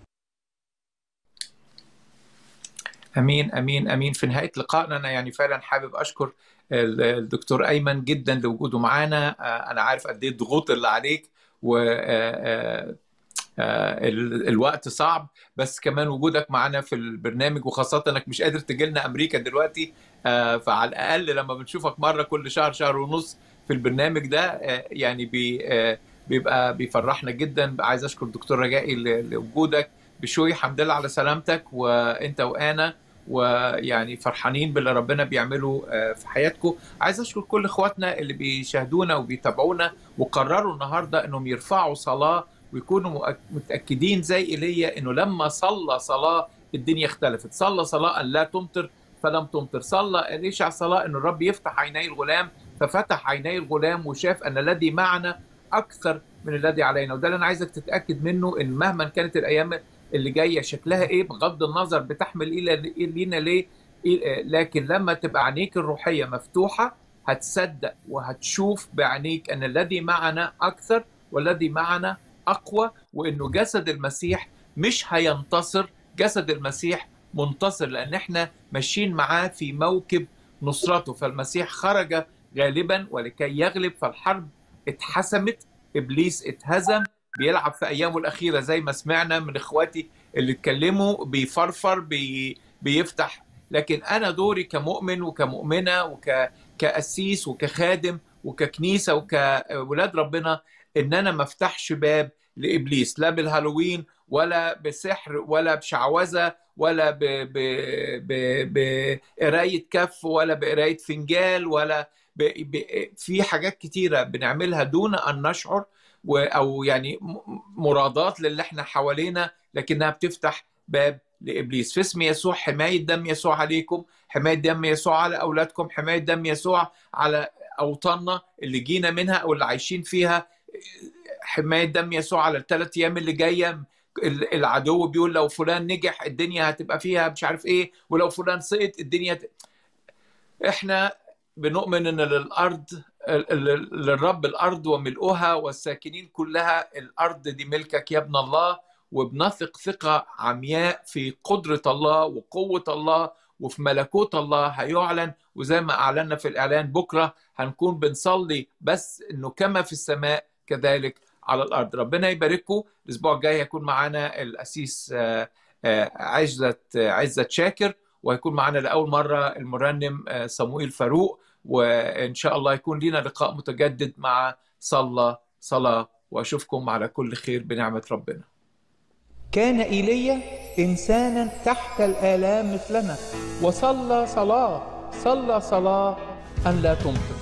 امين امين امين في نهايه لقائنا انا يعني فعلا حابب اشكر الدكتور ايمن جدا لوجوده معانا انا عارف قد ايه الضغوط اللي عليك و الوقت صعب بس كمان وجودك معانا في البرنامج وخاصة انك مش قادر تجي لنا امريكا دلوقتي فعلى الاقل لما بنشوفك مرة كل شهر شهر ونص في البرنامج ده يعني بي بيبقى بيفرحنا جدا عايز اشكر الدكتور رجائي لوجودك بشوي الحمد لله على سلامتك وانت وانا ويعني فرحانين باللي ربنا بيعمله في حياتكم عايز اشكر كل اخواتنا اللي بيشاهدونا وبيتابعونا وقرروا النهارده انهم يرفعوا صلاه ويكونوا متاكدين زي ايليا انه لما صلى صلاه الدنيا اختلفت صلى صلاه ان لا تمطر فلم تمطر صلى اليشع صلاه ان الرب يفتح عيني الغلام ففتح عيني الغلام وشاف ان الذي معنا اكثر من الذي علينا وده اللي انا عايزك تتاكد منه ان مهما كانت الايام اللي جايه شكلها ايه بغض النظر بتحمل الى لينا ليه لكن لما تبقى عينيك الروحيه مفتوحه هتصدق وهتشوف بعينيك ان الذي معنا اكثر والذي معنا اقوى وانه جسد المسيح مش هينتصر جسد المسيح منتصر لان احنا ماشيين معاه في موكب نصرته فالمسيح خرج غالبا ولكي يغلب فالحرب اتحسمت ابليس اتهزم بيلعب في ايامه الاخيره زي ما سمعنا من اخواتي اللي اتكلموا بيفرفر بي بيفتح لكن انا دوري كمؤمن وكمؤمنه وكاسيس وكخادم وككنيسه وكولاد ربنا ان انا ما افتحش باب لابليس لا بالهالوين ولا بسحر ولا بشعوذه ولا بقرايه كف ولا بقرايه فنجال ولا ب... ب... في حاجات كتيره بنعملها دون ان نشعر و... او يعني مرادات للي احنا حوالينا لكنها بتفتح باب لابليس في اسم يسوع حمايه دم يسوع عليكم حمايه دم يسوع على اولادكم حمايه دم يسوع على اوطاننا اللي جينا منها او اللي عايشين فيها حمايه دم يسوع على الثلاث ايام اللي جايه العدو بيقول لو فلان نجح الدنيا هتبقى فيها مش عارف ايه ولو فلان سقط الدنيا ت... احنا بنؤمن ان للارض للرب الارض وملؤها والساكنين كلها الارض دي ملكك يا ابن الله وبنثق ثقه عمياء في قدره الله وقوه الله وفي ملكوت الله هيعلن وزي ما اعلنا في الاعلان بكره هنكون بنصلي بس انه كما في السماء كذلك على الارض ربنا يبارككم الاسبوع الجاي هيكون معانا الاسيس عزت عزت شاكر وهيكون معانا لاول مره المرنم صموئيل فاروق وان شاء الله يكون لنا لقاء متجدد مع صلى صلاه واشوفكم على كل خير بنعمه ربنا كان ايليا انسانا تحت الالام مثلنا وصلى صلاه صلى صلاه ان لا تمطر